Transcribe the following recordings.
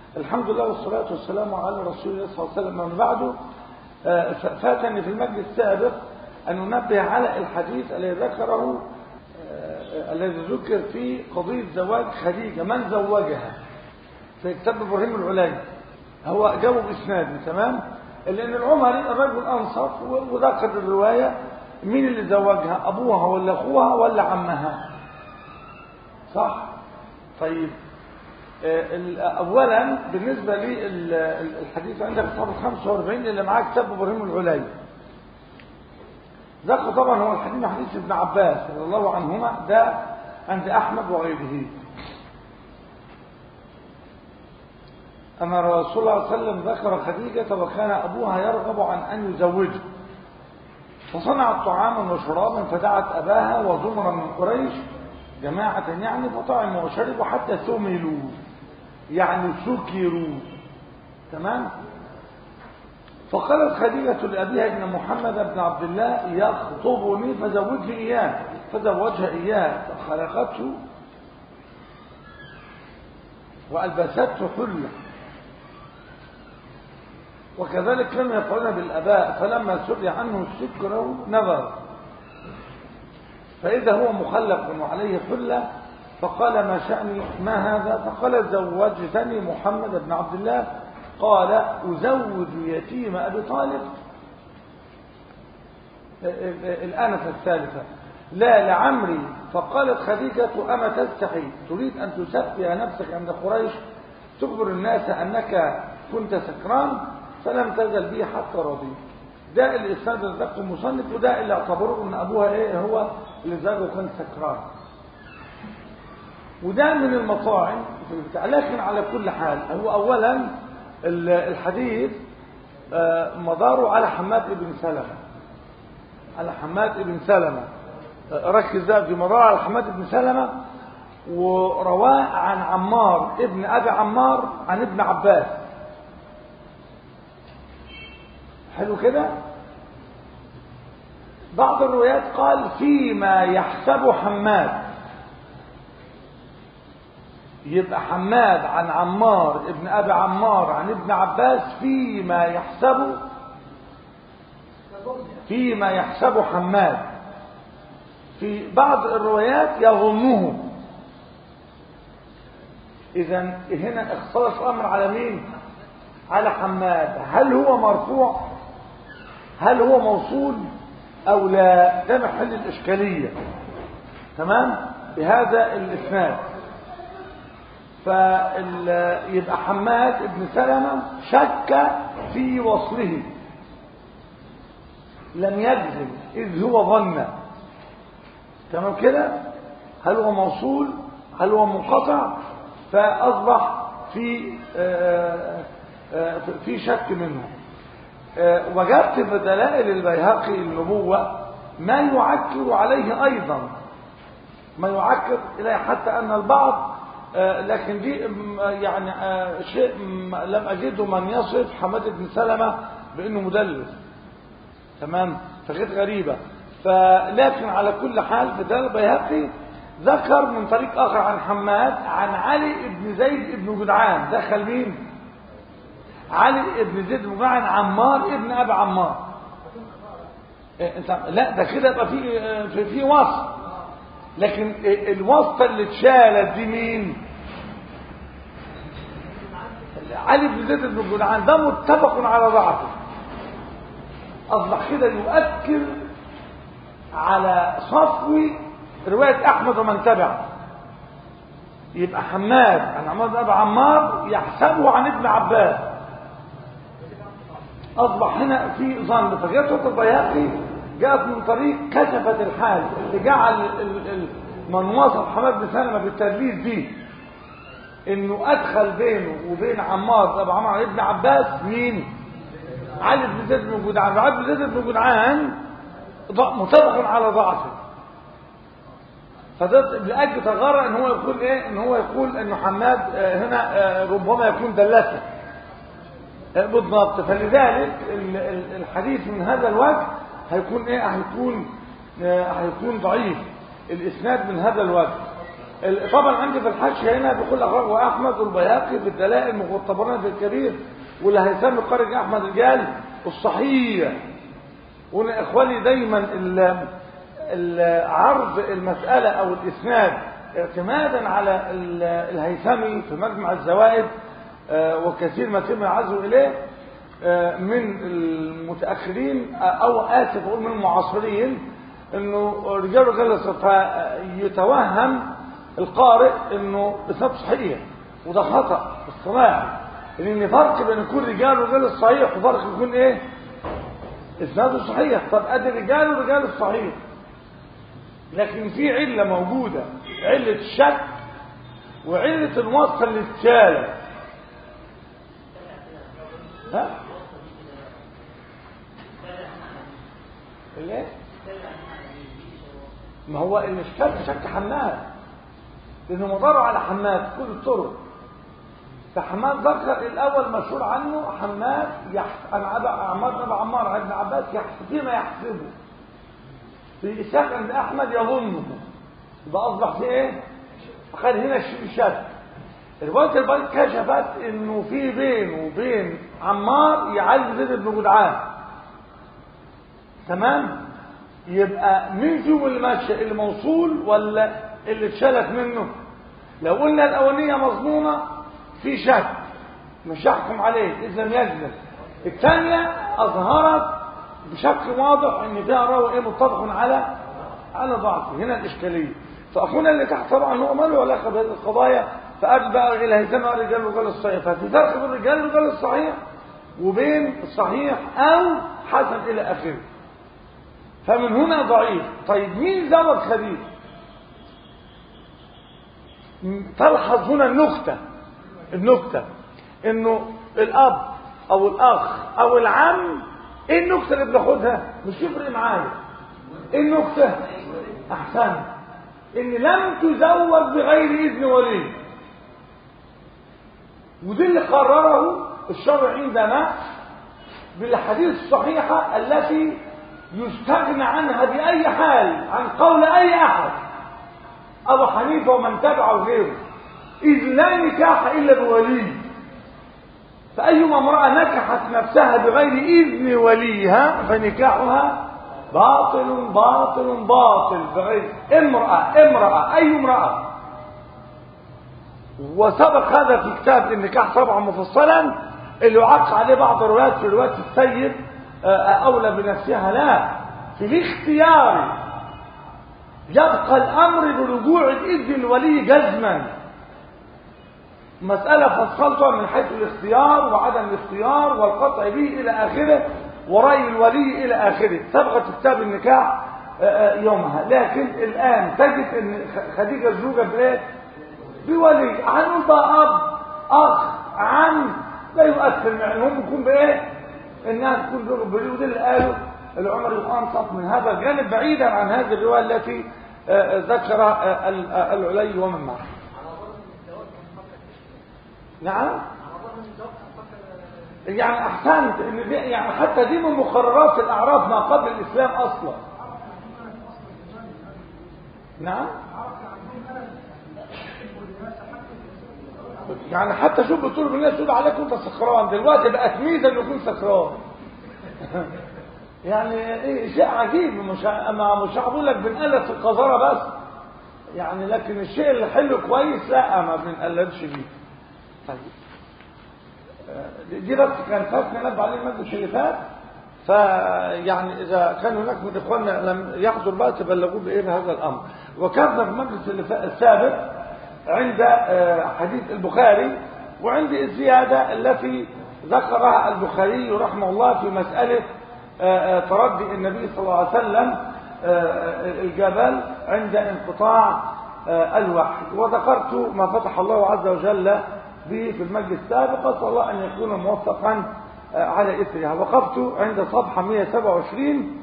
الحمد لله والصلاة والسلام على رسول الله صلى الله عليه وسلم من بعده فاتني في المجلس السابق أن ننبه على الحديث الذي ذكره الذي ذكر في قضية زواج خديجة من زوجها في كتاب إبراهيم العلاج هو جاوب إسناد تمام لأن العمري الرجل أنصف وذكر الرواية مين اللي زوجها أبوها ولا أخوها ولا عمها صح طيب اولا بالنسبه للحديث عندك كتاب 45 اللي معاه كتاب ابراهيم العلاي ذكر طبعا هو الحديث حديث ابن عباس رضي الله عنهما ده عند احمد وغيره أن رسول الله صلى الله عليه وسلم ذكر خديجة وكان أبوها يرغب عن أن يزوجه فصنعت طعاما وشرابا فدعت أباها وزمرا من قريش جماعة يعني فطعموا وشربوا حتى ثملوا يعني سكروا تمام فقالت خديجة لأبيها إن محمد بن عبد الله يخطبني فزوجني إياه فزوجها إياه فخلقته وألبسته حلة وكذلك كانوا يفعلون بالأباء فلما سري عنه السكر نظر فإذا هو مخلق وعليه حلة فقال ما شأني ما هذا فقال زوجتني محمد بن عبد الله قال أزوج يتيم أبي طالب الآنة الثالثة لا لعمري فقالت خديجة أما تستحي تريد أن تسفي نفسك عند قريش تخبر الناس أنك كنت سكران فلم تزل بي حتى رضي ده الإسناد اللي ذكره المصنف وده اللي اعتبروه أن أبوها إيه هو اللي زوجه كان سكران وده من المطاعم لكن على كل حال هو أولا الحديث مداره على حماد بن سلمة على حماد بن سلمة ركز ده في مدار على حماد بن سلمة ورواه عن عمار ابن أبي عمار عن ابن عباس حلو كده بعض الروايات قال فيما يحسب حماد يبقى حماد عن عمار ابن ابي عمار عن ابن عباس فيما يحسب فيما يحسب حماد في بعض الروايات يظنه اذا هنا اختلف الامر على مين على حماد هل هو مرفوع هل هو موصول او لا ده محل الاشكاليه تمام بهذا الاسناد فيبقى حماد ابن سلمة شك في وصله لم يجزم إذ هو ظن تمام كده هل هو موصول هل هو منقطع فأصبح في في شك منه وجدت في دلائل البيهقي النبوة ما يعكر عليه أيضا ما يعكر إليه حتى أن البعض لكن دي يعني شيء لم أجده من يصف حماد بن سلمة بأنه مدلس تمام فكانت غريبة فلكن على كل حال في دلال البيهقي ذكر من طريق آخر عن حماد عن علي بن زيد بن جدعان دخل مين علي بن زيد بن جدعان عمار ابن أبي عمار انت لا ده كده يبقى في في, في وصف لكن الواسطه اللي اتشالت دي مين علي بن زيد بن جدعان ده متفق على ضعفه اصبح كده يؤكد على صفو روايه احمد ومن تبعه يبقى حماد عن عماد ابي عمار يحسبه عن ابن عباس اصبح هنا في ظن فجاءت البيهقي جاءت من طريق كشفت الحال اللي جعل من وصف حماد بن سلمة بالتدليس دي انه ادخل بينه وبين عمار ابو عمار ابن عباس مين علي بن زيد بن جدعان علي بن زيد بن جدعان متفق على ضعفه فده لاجل تغرى ان هو يقول ايه ان هو يقول ان حماد هنا ربما يكون دلسه بالضبط فلذلك الحديث من هذا الوجه هيكون ايه هيكون هيكون ضعيف الاسناد من هذا الوجه ال- طبعا عندي في الحاشيه هنا بيقول اخرجه احمد والبيهقي في الدلائل والطبراني في الكبير والهيثمي قارئ احمد رجال الصحيح وانا اخواني دايما ال- ال- عرض المساله او الاسناد اعتمادا على ال- الهيثمي في مجمع الزوائد آه، وكثير ما تم يعزوا اليه آه، من المتاخرين آه، او اسف اقول من المعاصرين انه رجال رجال فيتوهم القارئ انه اسناد صحيح وده خطا اصطناعي لان فرق بين يكون رجال رجال الصحيح وفرق يكون ايه اسناده صحيح طب ادي رجال ورجال الصحيح لكن في عله موجوده عله الشك وعله الوصف اللي اتشالت ها الايه ما هو اللي شك شك حماد لانه مضر على حماد في كل الطرق فحماد ذكر الاول مشهور عنه حماد يحس عن أبا عمار بن عمار عن ابن عباس يحسب فيما يحسبه في إسحاق عند احمد يظنه يبقى اصبح في ايه اخذ هنا الشيء شك روايه البيت كشفت انه في بينه وبين عمار يعز زيد بن جدعان تمام يبقى مين فيهم اللي ماشي اللي موصول ولا اللي اتشالت منه لو قلنا الاولانيه مظنونه في شك مش هحكم عليه اذا لم يجلس الثانيه اظهرت بشكل واضح ان فيها راوي ايه متفق على على ضعفه هنا الاشكاليه فاخونا اللي تحت طبعا هو ماله علاقه بهذه القضايا فقال بقى الى هيثم الرجال والرجال الصحيح ففي فرق بين الرجال والرجال الصحيح وبين الصحيح او حسن الى اخره فمن هنا ضعيف طيب مين زوج خديجه تلحظ هنا النكته النكته انه الاب او الاخ او العم ايه النكته اللي بناخدها مش يفرق معايا ايه النكته احسن ان لم تزوج بغير اذن ولي ودي اللي قرره الشرع عندنا بالاحاديث الصحيحه التي يستغنى عنها باي حال عن قول اي احد ابو حنيفه ومن تبعه غيره اذ لا نكاح الا بولي فايما امراه نكحت نفسها بغير اذن وليها فنكاحها باطل باطل باطل بغير امراه امراه اي امراه وسبق هذا في كتاب النكاح طبعا مفصلا اللي يعق عليه بعض الروايات في روايه السيد اولى بنفسها لا في الاختيار يبقى الامر برجوع الاذن الولي جزما مسألة فصلتها من حيث الاختيار وعدم الاختيار والقطع به إلى آخره ورأي الولي إلى آخره سبقت كتاب النكاح يومها لكن الآن تجد أن خديجة الزوجة بإيه؟ بولي هنقول بقى أب أخ عم لا يؤثر يعني هم يكون بإيه؟ الناس تكون زوجة بولي وده اللي قالوا العمر الأنصف من هذا الجانب بعيدا عن هذه الرواية التي ذكر العلي ومن معه نعم يعني احسنت ان دي يعني حتى دي من مقررات الاعراف ما قبل الاسلام اصلا نعم يعني حتى شوف بتقول بالناس تقول عليك انت سكران دلوقتي بقت ميزه انه يكون سكران يعني ايه شيء عجيب مش ما مش هقول لك بنقلد في القذاره بس يعني لكن الشيء اللي حلو كويس لا ما بنقلدش بيه طيب دي بس كان فات ننبه عليه المجلس اللي فات فيعني اذا كان هناك من اخواننا لم يحضر بقى تبلغوه بايه بهذا الامر وكان في المجلس اللي فات السابق عند حديث البخاري وعندي الزياده التي ذكرها البخاري رحمه الله في مساله تردي النبي صلى الله عليه وسلم الجبل عند انقطاع الوحي وذكرت ما فتح الله عز وجل به في المجلس السابق أسأل الله أن يكون موفقا على إثرها وقفت عند صفحة 127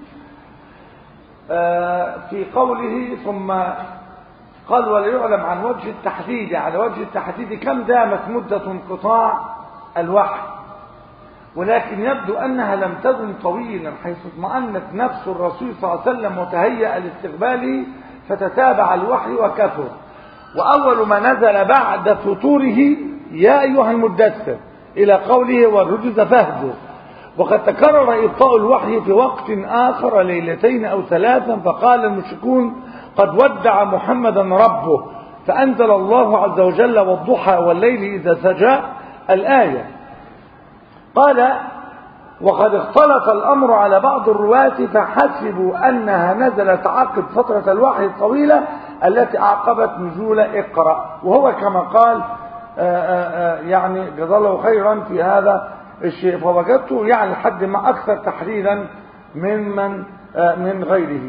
في قوله ثم قال ولا يعلم عن وجه التحديد على وجه التحديد كم دامت مدة انقطاع الوحي ولكن يبدو أنها لم تدم طويلا حيث اطمأنت نفس الرسول صلى الله عليه وسلم وتهيأ لاستقباله فتتابع الوحي وكثر وأول ما نزل بعد فطوره يا أيها المدثر إلى قوله والرجز فاهجر وقد تكرر إبطاء الوحي في وقت آخر ليلتين أو ثلاثا فقال المشركون قد ودع محمدا ربه فأنزل الله عز وجل والضحى والليل إذا سجى الآية قال وقد اختلط الأمر على بعض الرواة فحسبوا أنها نزلت عقب فترة الوحي الطويلة التي أعقبت نزول اقرأ وهو كما قال آآ آآ يعني جزا الله خيرا في هذا الشيء فوجدته يعني لحد ما أكثر تحريرا ممن من غيره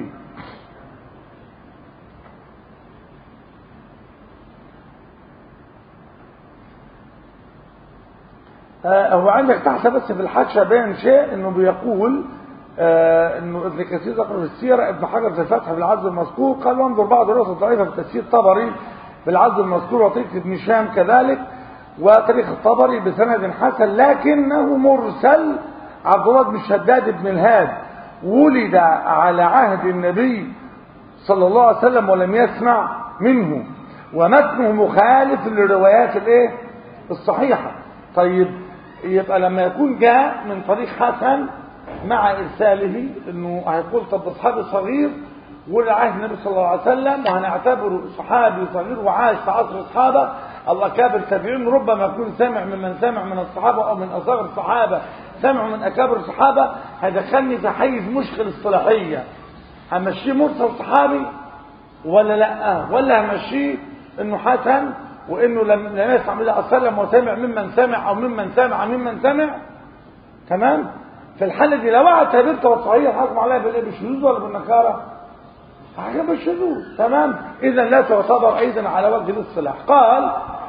هو عندك تحت بس في الحاشيه بين شيء انه بيقول آه انه ابن كثير ذكر في السيره ابن حجر في الفتح بالعز المذكور قال وانظر بعض الرؤوس الضعيفه في تفسير طبري بالعز المذكور وطريقه ابن شام كذلك وتاريخ الطبري بسند حسن لكنه مرسل عبد الله بن شداد بن الهاد ولد على عهد النبي صلى الله عليه وسلم ولم يسمع منه ومتنه مخالف للروايات الايه الصحيحه طيب يبقى لما يكون جاء من طريق حسن مع ارساله انه هيقول طب اصحابي صغير ولد عهد النبي صلى الله عليه وسلم وهنعتبره صحابي صغير وعاش في عصر الصحابه او اكابر التابعين ربما يكون سمع ممن سمع من الصحابه او من اصغر الصحابه سمعوا من اكابر الصحابه هيدخلني في حيز مشكل اصطلاحيه همشيه مرسل صحابي ولا لا ولا همشيه انه حسن وانه لم لم يسمع من الله وسلم وسمع ممن سمع او ممن سمع ممن سمع تمام في الحاله دي لو اعتبرت صحيح حكم عليها بالايه بالشذوذ ولا بالنكاره حاجه بالشذوذ تمام اذا لا تعتبر ايضا على وجه الاصطلاح قال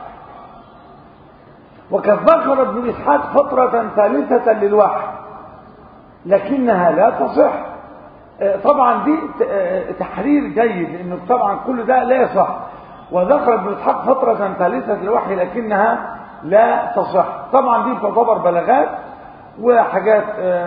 وقد ذكر ابن اسحاق فتره ثالثه للوحي لكنها لا تصح طبعا دي تحرير جيد لانه طبعا كل ده لا يصح وذكر ابن اسحاق فترة ثالثة للوحي لكنها لا تصح طبعا دي تعتبر بلاغات وحاجات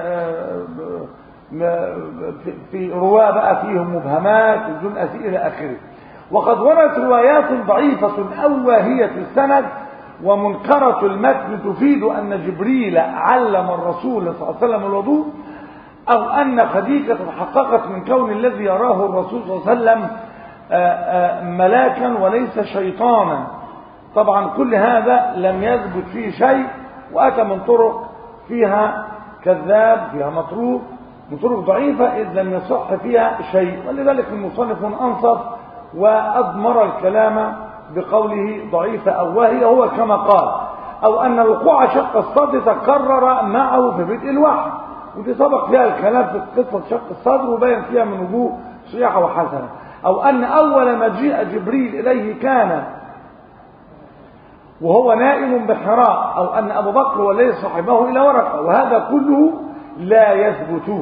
في رواة بقى فيهم مبهمات بدون أسئلة إلى آخره وقد وردت روايات ضعيفة أو واهية السند ومنكرة المتن تفيد أن جبريل علم الرسول صلى الله عليه وسلم الوضوء أو أن خديجة تحققت من كون الذي يراه الرسول صلى الله عليه وسلم ملاكا وليس شيطانا طبعا كل هذا لم يثبت فيه شيء وأتى من طرق فيها كذاب فيها مطروق من طرق ضعيفة إذ لم يصح فيها شيء ولذلك المصنف أنصف وأضمر الكلام بقوله ضعيفة أو وهي هو كما قال أو أن وقوع شق الصدر تكرر معه في بدء الوحي ودي سبق فيها الكلام في قصة شق الصدر وبين فيها من وجوه صحيحة وحسنة أو أن أول ما جاء جبريل إليه كان وهو نائم بحراء أو أن أبو بكر وليه صاحبه إلى ورقة وهذا كله لا يثبت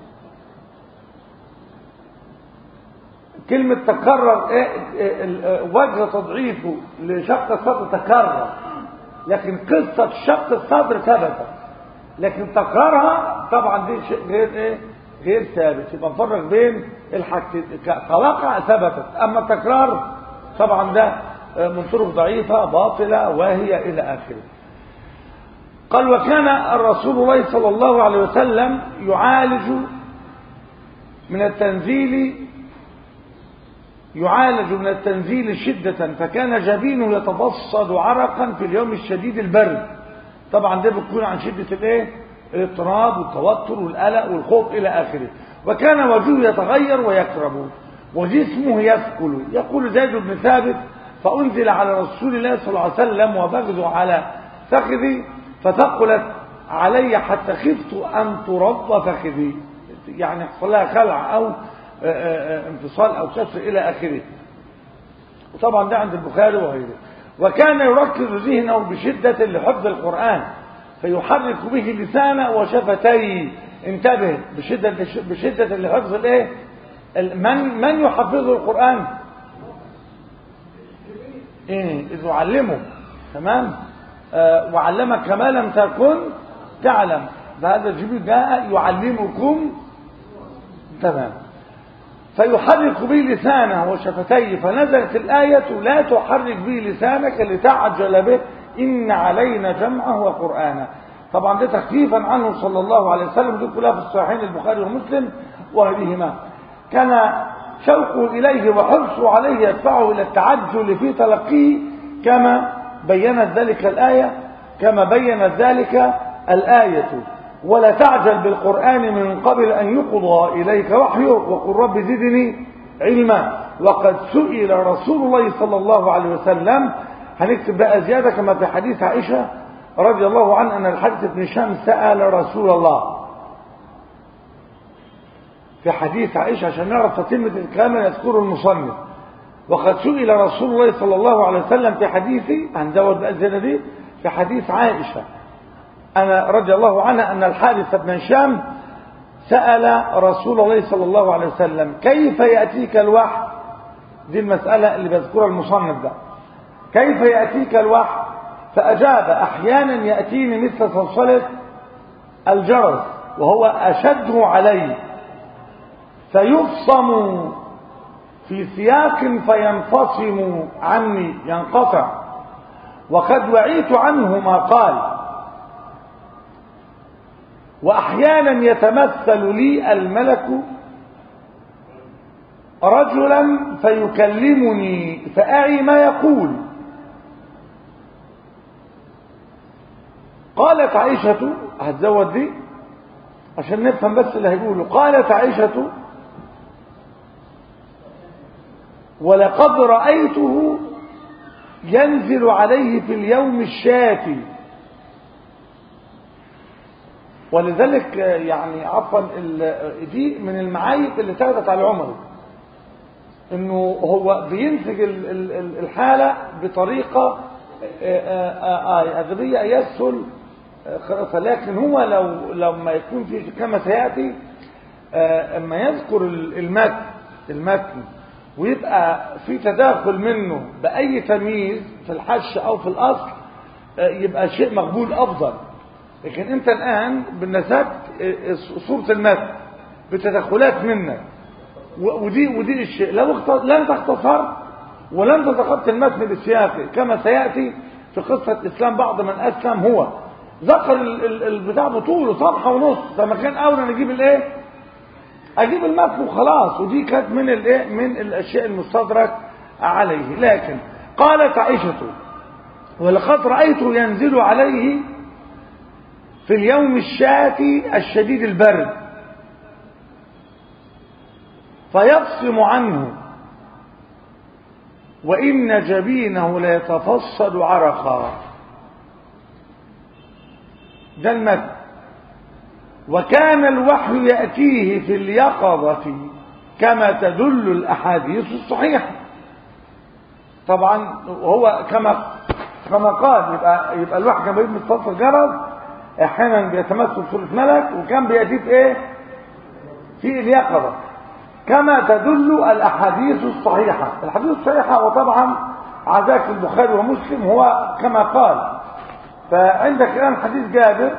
كلمة تكرر إيه وجه تضعيفه لشق الصدر تكرر لكن قصة شق الصدر ثبتت لكن تكرارها طبعا دي شيء غير ايه غير ثابت يبقى نفرق بين الحاجتين كواقع ثبتت اما التكرار طبعا ده من طرق ضعيفه باطله وهي الى اخره قال وكان الرسول الله صلى الله عليه وسلم يعالج من التنزيل يعالج من التنزيل شدة فكان جبينه يتبصد عرقا في اليوم الشديد البرد طبعا ده بتكون عن شدة الايه الاضطراب والتوتر والقلق والخوف الى اخره وكان وجهه يتغير ويكرب وجسمه يثقل يقول زيد بن ثابت فانزل على رسول الله صلى الله عليه وسلم وبغض على فخذي فثقلت علي حتى خفت ان ترض فخذي يعني يحصل لها خلع او انفصال او كسر الى اخره وطبعا ده عند البخاري وغيره وكان يركز ذهنه بشدة لحفظ القرآن فيحرك به لسانه وشفتيه انتبه بشدة بشدة لحفظ الايه من من يحفظه القرآن ايه اذ يعلمه تمام آه وعلمك كما لم تكن تعلم فهذا جبريل جاء يعلمكم تمام فيحرك به لسانه وشفتيه فنزلت الآية لا تحرك به لسانك لتعجل به إن علينا جمعه وقرآنه طبعا ده تخفيفا عنه صلى الله عليه وسلم دي كلها في الصحيحين البخاري ومسلم وغيرهما كان شوقه إليه وحرصه عليه يدفعه إلى التعجل في تلقيه كما بينت ذلك الآية كما بينت ذلك الآية ولا تعجل بالقرآن من قبل أن يقضى إليك وحيه وقل رب زدني علما وقد سئل رسول الله صلى الله عليه وسلم هنكتب بقى زيادة كما في حديث عائشة رضي الله عنه أن الحديث بن شام سأل رسول الله في حديث عائشة عشان نعرف تتمة الكلام يذكره المصنف وقد سئل رسول الله صلى الله عليه وسلم في حديثي هنزود بقى الزيادة دي في حديث عائشة أنا رضي الله عنها أن الحارث بن هشام سأل رسول الله صلى الله عليه وسلم كيف يأتيك الوحي دي المسألة اللي بيذكرها المصنف ده كيف يأتيك الوحي فأجاب أحيانا يأتيني مثل صلصلة الجرس وهو أشده علي فيفصم في سياق فينفصم عني ينقطع وقد وعيت عنه ما قال وأحيانا يتمثل لي الملك رجلا فيكلمني فأعي ما يقول قالت عائشة هتزود دي عشان نفهم بس اللي هيقوله قالت عائشة ولقد رأيته ينزل عليه في اليوم الشافي ولذلك يعني عفوا دي من المعايب اللي تاخدت على عمر انه هو بينتج الحالة بطريقة أغبية يسهل لكن هو لو لما يكون في كما سيأتي اما يذكر المتن المتن ويبقى في تداخل منه بأي تمييز في الحش أو في الأصل يبقى شيء مقبول أفضل لكن أنت الآن بالنسبة صورة المتن بتدخلات منك ودي ودي الشيء لو لن تختصر ولن تتخطى المتن بالسياق كما سيأتي في قصة إسلام بعض من أسلم هو ذكر البتاع بطوله صفحة ونص فما كان أولى نجيب الإيه اجيب المتن وخلاص ودي كانت من الايه من الاشياء المستدرك عليه لكن قالت عائشه ولقد رايته ينزل عليه في اليوم الشاتي الشديد البرد فيفصم عنه وان جبينه ليتفصل عرقا ده المتن وكان الوحي يأتيه في اليقظة كما تدل الأحاديث الصحيحة طبعا وهو كما كما قال يبقى يبقى الوحي كان بيجي متصل جرس احيانا بيتمثل صورة ملك وكان بيأتيه في ايه في اليقظة كما تدل الأحاديث الصحيحة الحديث الصحيحة وطبعا عزاك البخاري ومسلم هو كما قال فعندك الآن حديث جابر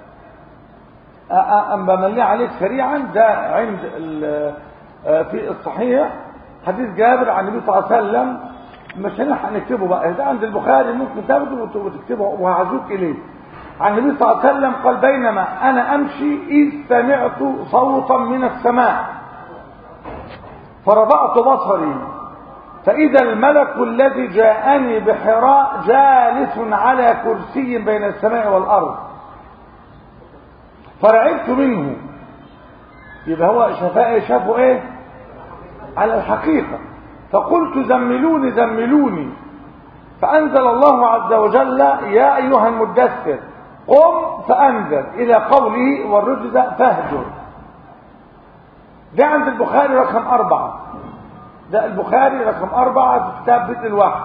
أم بمليه عليك سريعا ده عند في الصحيح حديث جابر عن النبي صلى الله عليه وسلم مش هنلحق نكتبه بقى ده عند البخاري ممكن تاخده وتكتبه وهعزوك اليه عن النبي صلى الله عليه وسلم قال بينما انا امشي اذ سمعت صوتا من السماء فرفعت بصري فاذا الملك الذي جاءني بحراء جالس على كرسي بين السماء والارض فرعبت منه يبقى هو شفاء شافه ايه على الحقيقة فقلت زملوني زملوني فأنزل الله عز وجل يا أيها المدثر قم فأنزل إلى قوله والرجز فاهجر ده عند البخاري رقم أربعة ده البخاري رقم أربعة في كتاب بدء الوحي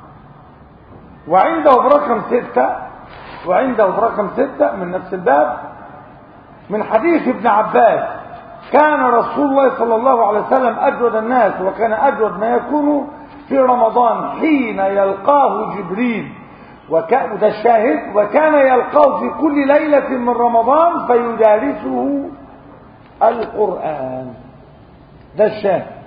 وعنده برقم ستة وعنده برقم ستة من نفس الباب من حديث ابن عباس كان رسول الله صلى الله عليه وسلم أجود الناس وكان أجود ما يكون في رمضان حين يلقاه جبريل وكان ده الشاهد وكان يلقاه في كل ليلة من رمضان فيدارسه القرآن ده الشاهد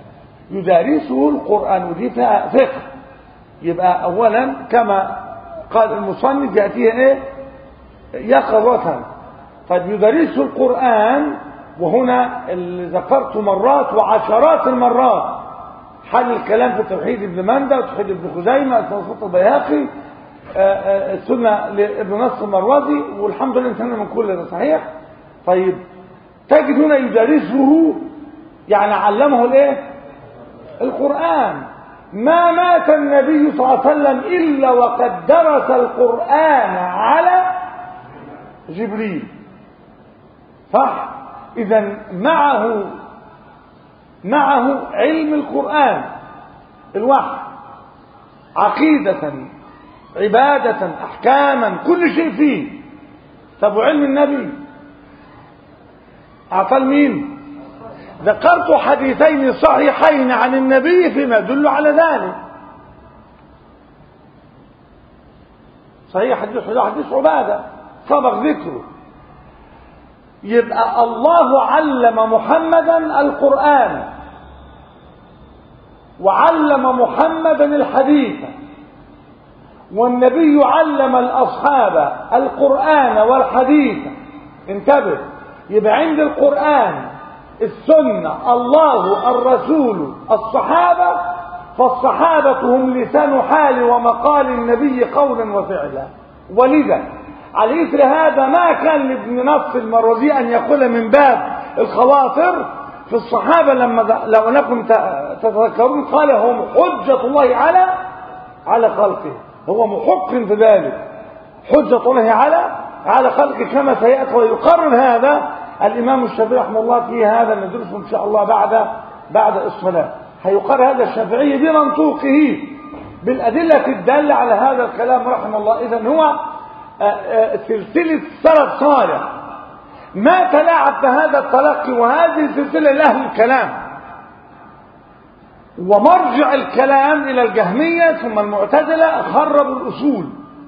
يدارسه القرآن ودي فيها فقه يبقى أولا كما قال المصنف يأتيه إيه يقظة قد يدرسه القرآن وهنا اللي ذكرت مرات وعشرات المرات حل الكلام في توحيد ابن مندى وتوحيد ابن خزيمة الصوت البياقي السنة لابن نصر المروزي والحمد لله انتهينا من كل ده صحيح طيب تجد هنا يدرسه يعني علمه الايه القرآن ما مات النبي صلى الله عليه وسلم إلا وقد درس القرآن على جبريل صح إذا معه معه علم القرآن الوحي عقيدة عبادة أحكاما كل شيء فيه طب وعلم النبي أعطى مين ذكرت حديثين صحيحين عن النبي فيما يدل على ذلك صحيح حديث حديث عبادة سبق ذكره يبقى الله علم محمدا القرآن وعلم محمدا الحديث والنبي علم الأصحاب القرآن والحديث انتبه يبقى عند القرآن السنة الله الرسول الصحابة فالصحابة هم لسان حال ومقال النبي قولا وفعلا ولذا على إثر هذا ما كان لابن نص المروزي أن يقول من باب الخواطر في الصحابة لما لو أنكم تتذكرون قال هم حجة الله على على خلقه هو محق في ذلك حجة الله على على خلقه كما سيأتي ويقرر هذا الإمام الشافعي رحمه الله في هذا ندرسه إن شاء الله بعد بعد الصلاة هيقرر هذا الشافعي بمنطوقه بالأدلة الدالة على هذا الكلام رحمه الله إذا هو سلسلة سلف صالح ما تلاعب بهذا التلقي وهذه السلسلة لأهل الكلام ومرجع الكلام إلى الجهمية ثم المعتزلة خربوا الأصول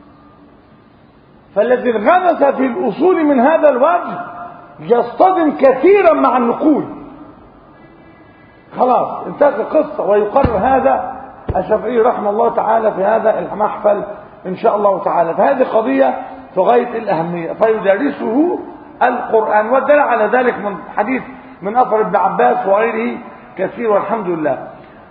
فالذي انغمس في الأصول من هذا الوجه يصطدم كثيرا مع النقول خلاص انتهت القصة ويقرر هذا الشافعي رحمه الله تعالى في هذا المحفل إن شاء الله تعالى فهذه قضية في غاية الأهمية فيدرسه القرآن والدل على ذلك من حديث من أثر ابن عباس وغيره كثير والحمد لله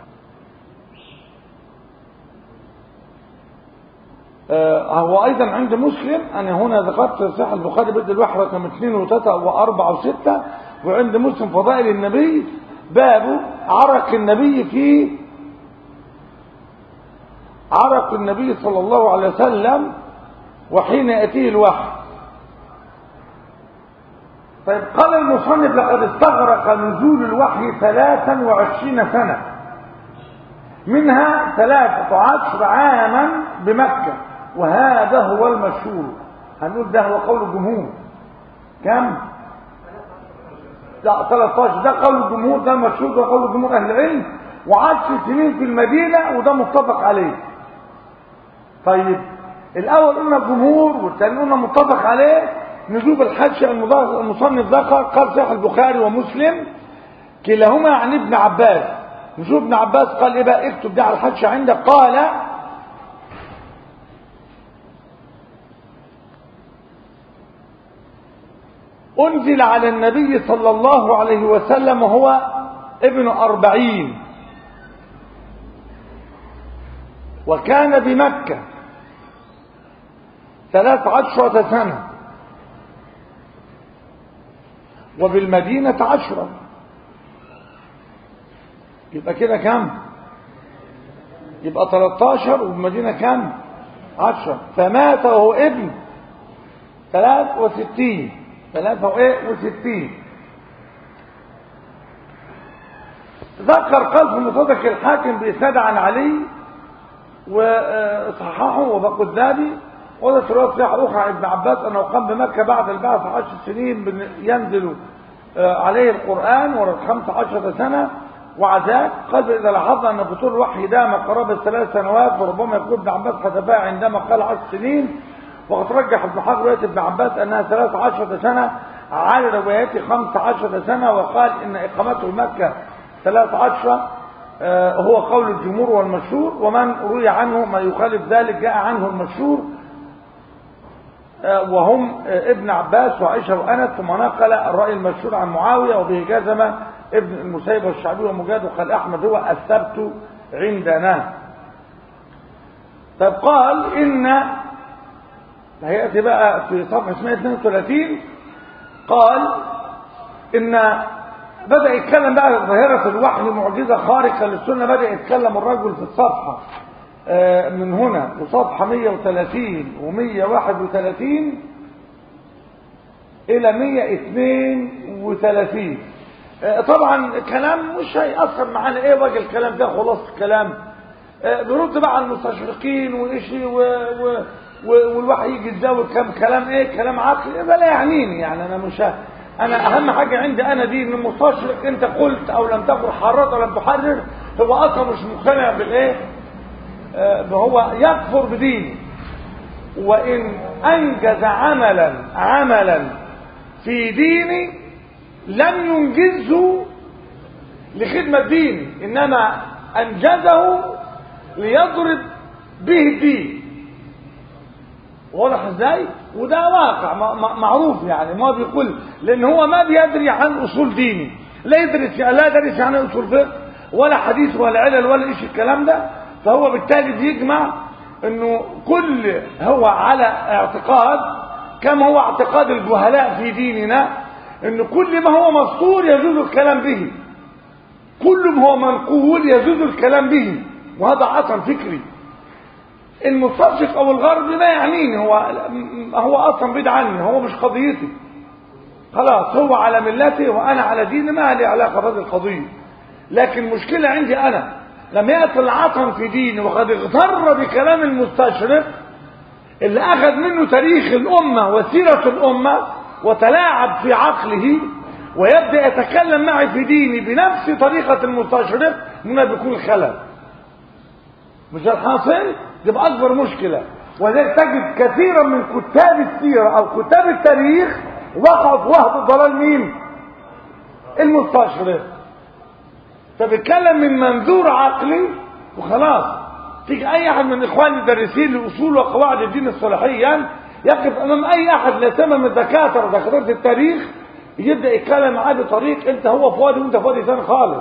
آه هو أيضا عند مسلم أنا هنا ذكرت صحيح البخاري بدل الواحد رقم اثنين وثلاثة وأربعة وستة وعند مسلم فضائل النبي باب عرق النبي في عرق النبي صلى الله عليه وسلم وحين يأتيه الوحي طيب قال المصنف لقد استغرق نزول الوحي ثلاثا وعشرين سنة منها ثلاثة عشر عاما بمكة وهذا هو المشهور هنقول ده هو قول الجمهور كم؟ لا 13 ده قول الجمهور ده المشهور ده قول الجمهور أهل العلم وعشر سنين في المدينة وده متفق عليه طيب الأول قلنا الجمهور والثاني قلنا متفق عليه نجوب الحج المصنف ذكر قال صحيح البخاري ومسلم كلاهما عن ابن عباس نجوب ابن عباس قال ايه بقى اكتب ده على الحج عندك قال أنزل على النبي صلى الله عليه وسلم وهو ابن أربعين وكان بمكة ثلاث عشرة سنة وبالمدينة عشرة يبقى كده كم يبقى 13 وبالمدينة كم عشرة فمات وهو ابن 63 63 ذكر قال في مصدق الحاكم بإسناد عن علي وصححه وبقوا الذهبي وذات رواية صحيحة أخرى عن ابن عباس أنه قام بمكة بعد البعث عشر سنين ينزل عليه القرآن ورد خمس عشرة سنة وعذاب قال إذا لاحظنا أن فتور الوحي دام قرابة ثلاث سنوات وربما يكون ابن عباس حسبها عندما قال عشر سنين وقد رجح ابن حجر رواية ابن عباس أنها ثلاث عشرة سنة على روايات خمس عشرة سنة وقال إن إقامته مكة ثلاث عشرة هو قول الجمهور والمشهور ومن روي عنه ما يخالف ذلك جاء عنه المشهور وهم ابن عباس وعائشة وأنس ثم نقل الرأي المشهور عن معاوية وبه جزم ابن المسيب والشعبي ومجاد وقال أحمد هو الثبت عندنا طب قال إن هيأتي بقى في صفحة 132 قال إن بدأ يتكلم بقى ظاهرة الوحي معجزة خارقة للسنة بدأ يتكلم الرجل في الصفحة من هنا وصفحة 130 و131 إلى 132 طبعا كلام مش هيأثر معانا ايه وجه الكلام ده خلاص الكلام بيرد بقى على المستشرقين وإشي و... و... والوحي يجي يتزود كم كلام ايه كلام عقلي ده لا يعنيني يعني انا مش ه... انا اهم حاجة عندي انا دي ان المستشرق انت قلت او لم تقل حررت او لم تحرر هو اصلا مش مقتنع بالايه هو يكفر بدينه وإن أنجز عملا عملا في ديني لم ينجزه لخدمة ديني إنما أنجزه ليضرب به الدين واضح ازاي وده واقع معروف يعني ما بيقول لان هو ما بيدري عن اصول ديني لا يدرس لا يدرس عن اصول فقه ولا حديث ولا علل ولا ايش الكلام ده فهو بالتالي بيجمع انه كل هو على اعتقاد كما هو اعتقاد الجهلاء في ديننا ان كل ما هو مسطور يجوز الكلام به كل ما هو منقول يجوز الكلام به وهذا عصر فكري المستشرق او الغربي ما يعنيني هو هو اصلا بعيد عني هو مش قضيتي خلاص هو على ملتي وانا على ديني ما لي علاقه بهذه القضيه لكن المشكله عندي انا لم يأتي العطن في ديني وقد اغتر بكلام المستشرق اللي أخذ منه تاريخ الأمة وسيرة الأمة وتلاعب في عقله ويبدأ يتكلم معي في ديني بنفس طريقة المستشرق هنا بيكون خلل مش الحاصل تبقى أكبر مشكلة وذلك تجد كثيرا من كتاب السيرة أو كتاب التاريخ وقعوا في وهب ضلال مين؟ المستشرق فبيتكلم من منظور عقلي وخلاص تيجي اي احد من اخواني المدرسين لاصول وقواعد الدين الصلاحيا يقف امام اي احد لا سمى من الدكاتره دكاتره التاريخ يبدا يتكلم معاه بطريق انت هو في وادي وانت في وادي ثاني خالص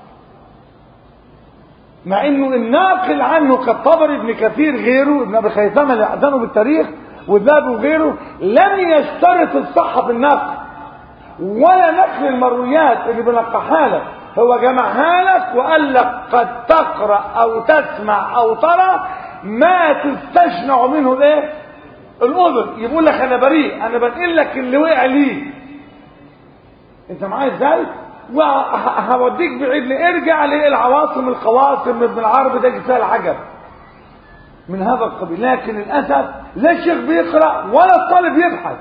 مع انه الناقل عنه كالطبري ابن كثير غيره ابن ابي خيثمه اللي اعتنوا بالتاريخ والذهبي وغيره لم يشترط الصحه في النقل ولا نقل المرويات اللي بنقحها لك هو جمعها لك وقال لك قد تقرا او تسمع او ترى ما تستشنع منه الايه الاذن يقول لك انا بريء انا بنقل لك اللي وقع ليه انت معايا ازاي وهوديك بعيد ارجع للعواصم القواصم ابن العربي ده فيها العجب من هذا القبيل لكن للاسف لا الشيخ بيقرا ولا الطالب يبحث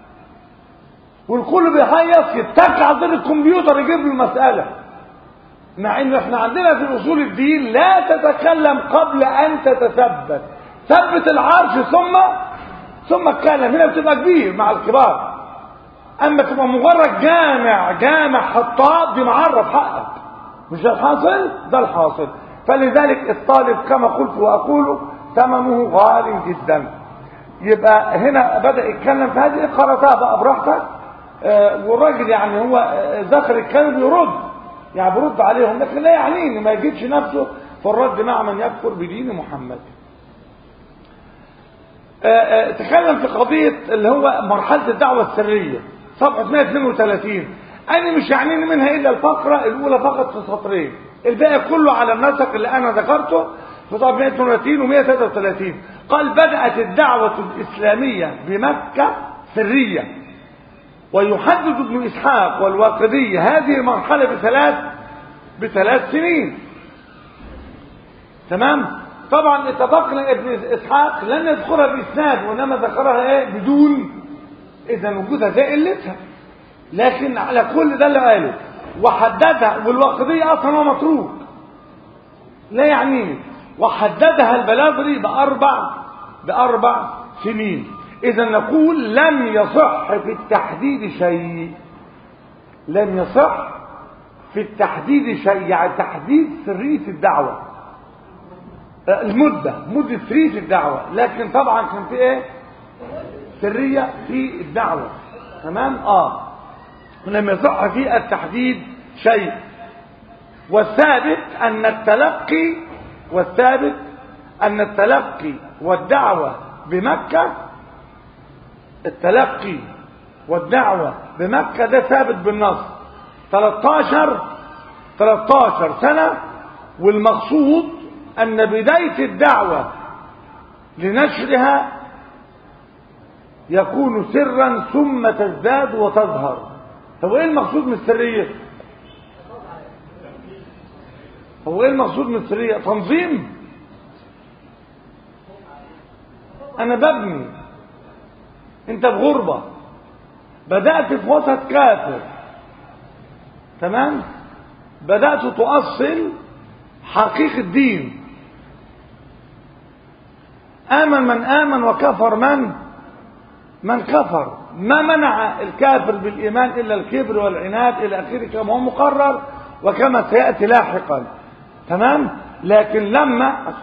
والكل بيهيص يتك على الكمبيوتر يجيب له المساله مع ان احنا عندنا في اصول الدين لا تتكلم قبل ان تتثبت ثبت العرش ثم ثم اتكلم هنا بتبقى كبير مع الكبار اما تبقى مجرد جامع جامع حطاب دي معرف حقك مش ده الحاصل ده الحاصل فلذلك الطالب كما قلت واقول ثمنه غالي جدا يبقى هنا بدا يتكلم في هذه قراتها بقى براحتك آه والراجل يعني هو ذكر الكلام يرد يعني برد عليهم لكن لا يعنيني ما يجدش نفسه في الرد مع من يكفر بدين محمد آآ آآ تكلم في قضية اللي هو مرحلة الدعوة السرية صفحة 132 أنا مش يعنيني منها إلا الفقرة الأولى فقط في سطرين الباقي كله على النسق اللي أنا ذكرته في صفحة 132 و 133 قال بدأت الدعوة الإسلامية بمكة سرية ويحدد ابن إسحاق والواقدي هذه المرحلة بثلاث بثلاث سنين تمام طبعا اتفقنا ابن إسحاق لن يذكرها بإسناد وإنما ذكرها ايه بدون إذا وجودها زي قلتها لكن على كل ده اللي قاله وحددها والواقدي أصلا هو متروك لا يعنيني وحددها البلاغري بأربع بأربع سنين إذا نقول لم يصح في التحديد شيء لم يصح في التحديد شيء يعني تحديد سرية الدعوة آه، المدة مدة سرية الدعوة لكن طبعا كان في ايه سرية في الدعوة تمام اه لم يصح في التحديد شيء والثابت ان التلقي والثابت ان التلقي والدعوة بمكة التلقي والدعوة بمكة ده ثابت بالنص 13 13 سنة والمقصود أن بداية الدعوة لنشرها يكون سرا ثم تزداد وتظهر هو ايه المقصود من السرية هو ايه المقصود من السرية تنظيم انا ببني انت بغربة بدأت في وسط كافر تمام بدأت تؤصل حقيقة الدين آمن من آمن وكفر من من كفر ما منع الكافر بالإيمان إلا الكبر والعناد إلى آخره كما هو مقرر وكما سيأتي لاحقا تمام لكن لما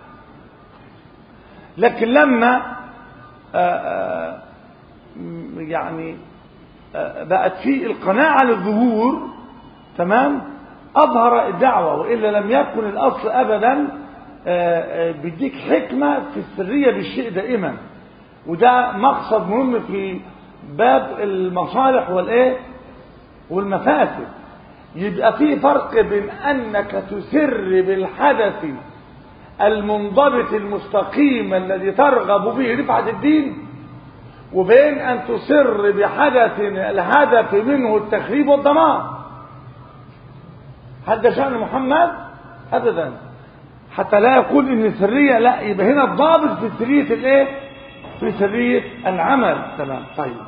لكن لما آآ آآ يعني آآ بقت في القناعة للظهور تمام أظهر الدعوة وإلا لم يكن الأصل أبدا بيديك حكمة في السرية بالشيء دائما وده مقصد مهم في باب المصالح والايه والمفاسد يبقى في فرق بين انك تسر بالحدث المنضبط المستقيم الذي ترغب به رفعة الدين وبين ان تسر بحدث الهدف منه التخريب والدمار هل ده شأن محمد ابدا حتى لا يقول ان السرية لا يبقى هنا الضابط في سرية الايه في سرية العمل تمام طيب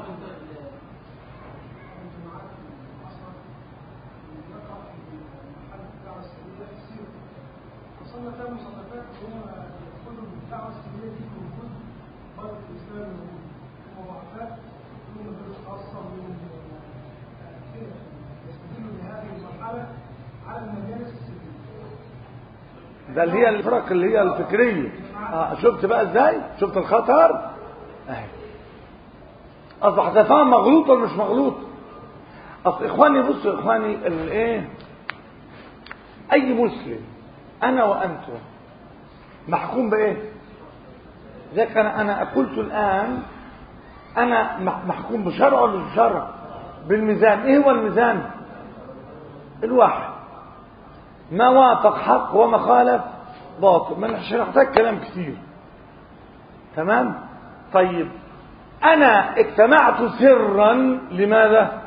ده اللي هي الفرق اللي هي الفكرية آه شفت بقى ازاي شفت الخطر اهي اصبح تفاهم مغلوط ولا مش مغلوط اصل اخواني بصوا يا اخواني الايه اي مسلم انا وانتم محكوم بايه ذاك انا انا قلت الان انا محكوم بشرع ولا بشرع بالميزان ايه هو الميزان الواحد ما وافق حق وما خالف باطل ما مش هنحتاج كلام كتير تمام طيب انا اجتمعت سرا لماذا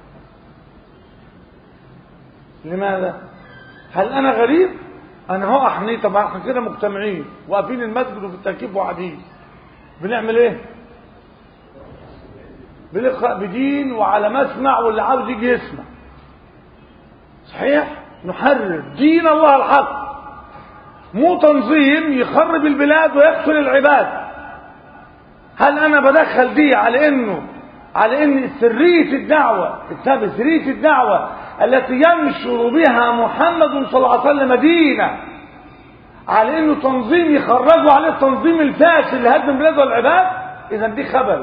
لماذا هل انا غريب انا هو احني طبعا احنا كده مجتمعين واقفين المسجد وفي التركيب وقاعدين بنعمل ايه بنقرا بدين وعلى مسمع واللي عاوز يجي يسمع صحيح نحرر دين الله الحق مو تنظيم يخرب البلاد ويقتل العباد هل انا بدخل دي على انه على ان سرية الدعوة السبب سرية الدعوة التي ينشر بها محمد صلى الله عليه وسلم دينه على انه تنظيم يخرجوا عليه التنظيم الفاشل اللي هدم البلاد والعباد اذا دي خبل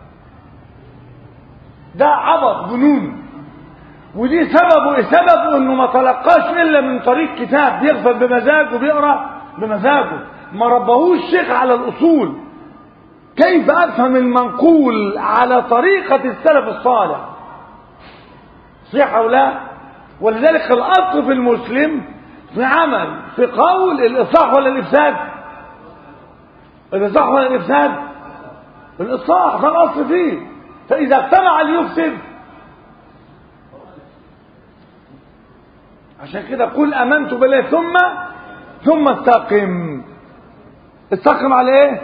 ده عبط جنون ودي سببه سببه انه ما تلقاش الا من طريق كتاب بيغفل بمزاجه بيقرا بمزاجه ما ربهوش شيخ على الاصول كيف افهم المنقول على طريقه السلف الصالح صحيح او لا ولذلك الاصل في المسلم في عمل في قول الاصلاح ولا الافساد الاصلاح ولا الافساد الاصلاح ده الاصل فيه فاذا اجتمع ليفسد عشان كده قل امنت بالله ثم ثم استقم استقم على ايه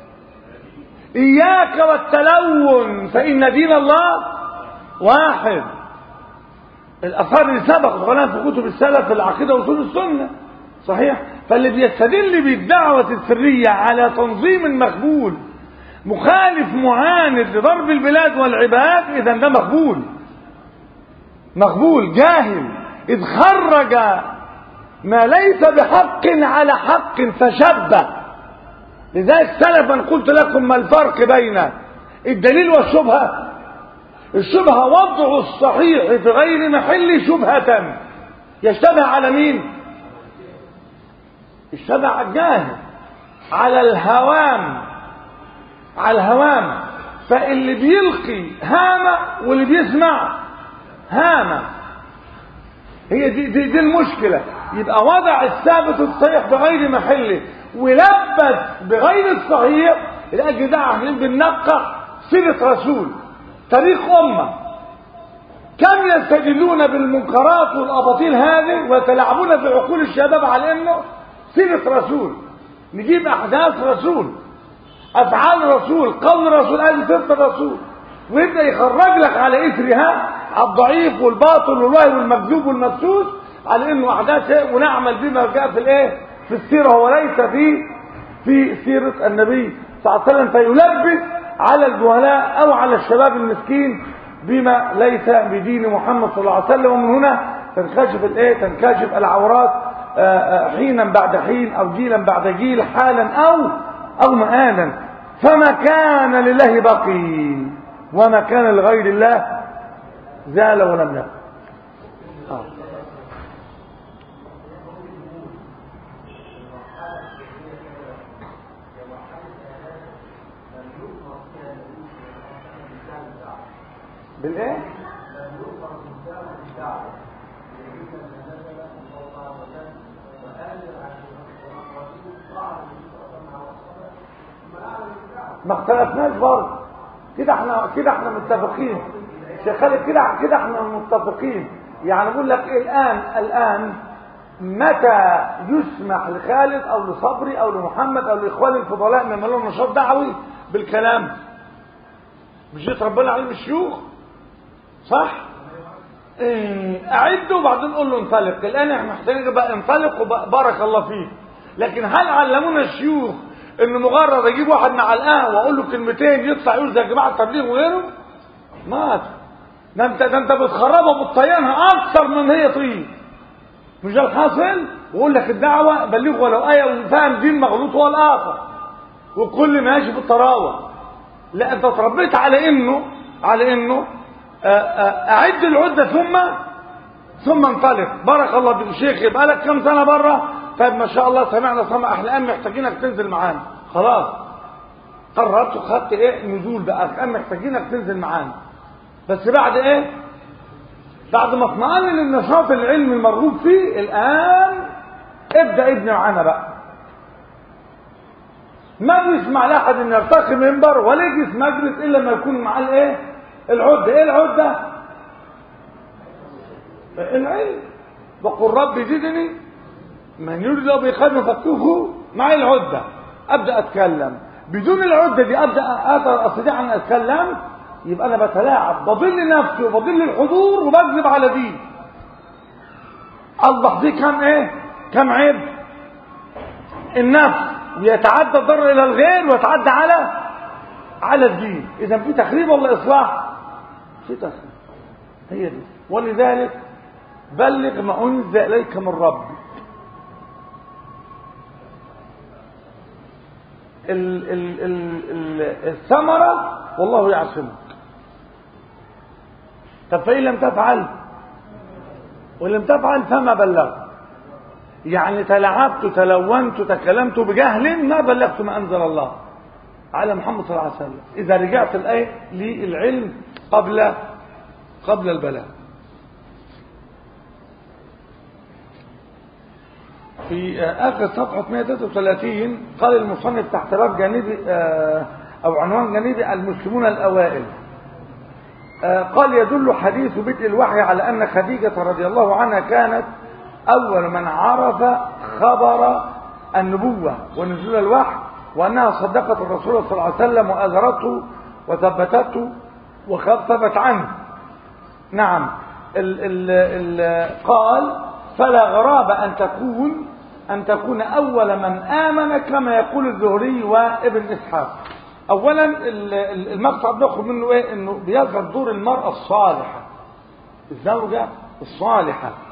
اياك والتلون فان دين الله واحد الاثار اللي سبقت غلام في كتب السلف العقيده واصول السنه صحيح فاللي بيستدل بالدعوه السريه على تنظيم مقبول مخالف معاند لضرب البلاد والعباد اذا ده مقبول مقبول جاهل إذ خرج ما ليس بحق على حق فشبه لذلك سلفا قلت لكم ما الفرق بين الدليل والشبهة الشبهة وضع الصحيح في غير محل شبهة يشتبه على مين يشتبه على الجاهل على الهوام على الهوام فاللي بيلقي هامة واللي بيسمع هامة هي دي, دي, دي المشكلة يبقى وضع الثابت الصحيح بغير محله ولبس بغير الصحيح لأجل ده عاملين بننقح سيرة رسول تاريخ أمة كم يستدلون بالمنكرات والأباطيل هذه ويتلاعبون بعقول الشباب على أنه سيرة رسول نجيب أحداث رسول أفعال رسول قول رسول هذه سيرة الرسول ويبدأ يخرج لك على إثرها الضعيف والباطل والوهم والمكذوب والمبسوس على انه احداث ونعمل بما جاء في الايه في السيره وليس في في سيره النبي صلى الله عليه وسلم فيلبس على الجهلاء او على الشباب المسكين بما ليس بدين محمد صلى الله عليه وسلم ومن هنا تنكشف الايه تنكشف العورات حينا بعد حين او جيلا بعد جيل حالا او او مآلا فما كان لله بقي وما كان لغير الله زال ولم يكن آه. بالايه ما اختلفناش برضه كده احنا كده احنا متفقين شيخ خالد كده كده احنا متفقين يعني بقول لك إيه الان الان متى يسمح لخالد او لصبري او لمحمد او لاخوان الفضلاء من لهم نشاط دعوي بالكلام مش جيت ربنا عليهم الشيوخ صح ايه اعدوا وبعدين قول له انطلق الان احنا محتاجين بقى انطلق وبارك الله فيك لكن هل علمونا الشيوخ ان مجرد اجيب واحد مع القهوه واقول له كلمتين يطلع يقول زي جماعه التبليغ وغيره ما ده انت ده انت بتخربها بتطينها اكثر من هي طين مش ده الحاصل ويقول لك الدعوه بلغ ولو ايه وفاهم دين مغلوط هو الاخر والكل ماشي في الطراوه لا انت اتربيت على انه على انه اعد العده ثم ثم انطلق بارك الله بك شيخ يبقى لك كم سنه بره طيب ما شاء الله سمعنا سمع احلام محتاجينك تنزل معانا خلاص قررت وخدت ايه نزول بقى الان محتاجينك تنزل معانا بس بعد ايه بعد ما اطمئن للنشاط العلمي المرغوب فيه الان ابدا ابني معانا بقى ما بيسمع لاحد ان يرتقي منبر ولا يجلس مجلس الا لما يكون معاه الايه العده ايه العده العلم وقل رب زدني من يريد الله بخير يفقهه مع العده ابدا اتكلم بدون العده دي ابدا اقدر استطيع ان اتكلم يبقى انا بتلاعب بضل نفسي وبضل الحضور وبكذب على دين الله دي كم ايه كم عيب النفس يتعدى الضرر الى الغير ويتعدى على على الدين اذا في تخريب ولا اصلاح في تخريب هي دي ولذلك بلغ ما انزل اليك من ربك ال ال ال ال الثمرة والله يعصمك طب فإن لم تفعل وإن لم تفعل فما بلغت يعني تلعبت تلونت تكلمت بجهل ما بلغت ما أنزل الله على محمد صلى الله عليه وسلم إذا رجعت الآية للعلم قبل قبل البلاغ في آخر صفحة 133 قال المصنف تحت باب جانبي أو عنوان جانبي المسلمون الأوائل قال يدل حديث بدء الوحي على أن خديجة رضي الله عنها كانت أول من عرف خبر النبوة ونزول الوحي وأنها صدقت الرسول صلى الله عليه وسلم وأذرته وثبتته وقد ثبت عنه نعم ال ال ال قال فلا غرابة أن تكون أن تكون أول من آمن كما يقول الزهري وابن إسحاق أولا المقطع بناخد منه إيه إنه بيظهر دور المرأة الصالحة الزوجة الصالحة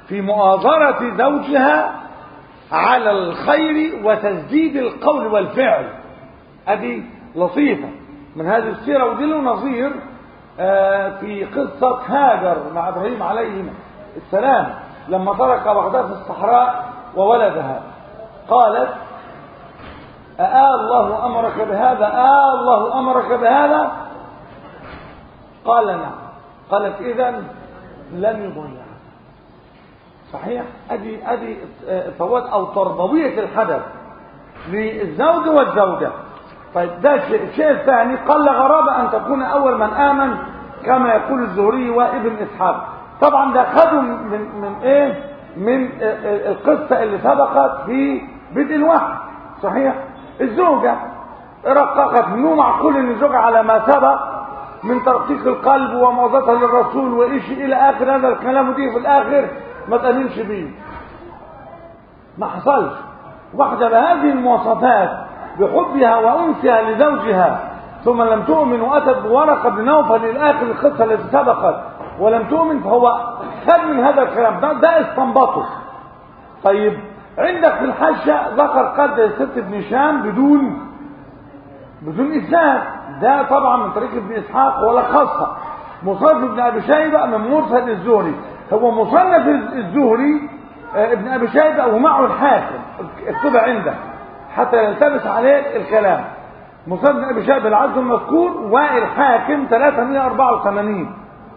في مؤازرة زوجها على الخير وتسديد القول والفعل ادي لطيفة من هذه السيرة ودي له نظير آه، في قصة هاجر مع ابراهيم عليه السلام لما ترك بغداد في الصحراء وولدها قالت أآ الله أمرك بهذا آه الله أمرك بهذا قال نعم قالت إذا لن يضيع صحيح ادي ادي فوات او تربويه الحدث للزوج والزوجه طيب ده شيء الشيء الثاني قل غرابه ان تكون اول من امن كما يقول الزهري وابن اسحاق طبعا ده خدوا من من ايه من القصه اللي سبقت في بدء الوحي صحيح الزوجه رققت منه معقول ان الزوجه على ما سبق من ترقيق القلب وموضتها للرسول وإيش إلى آخر هذا الكلام ودي في الآخر ما تأمنش بيه ما حصلش واحدة بهذه المواصفات بحبها وأنسها لزوجها ثم لم تؤمن وأتت بورقة بن نوفل إلى آخر القصة التي سبقت ولم تؤمن فهو خد من هذا الكلام ده, ده استنبطه طيب عندك في الحاشة ذكر قد الست ابن هشام بدون بدون إسناد ده طبعا من طريق ابن إسحاق ولا خاصة مصنف ابن أبي شيبة من مرسل الزهري هو مصنف الزهري ابن أبي شيبة ومعه الحاكم اكتبها عنده حتى يلتبس عليه الكلام مصنف ابن أبي شيبة العز المذكور والحاكم 384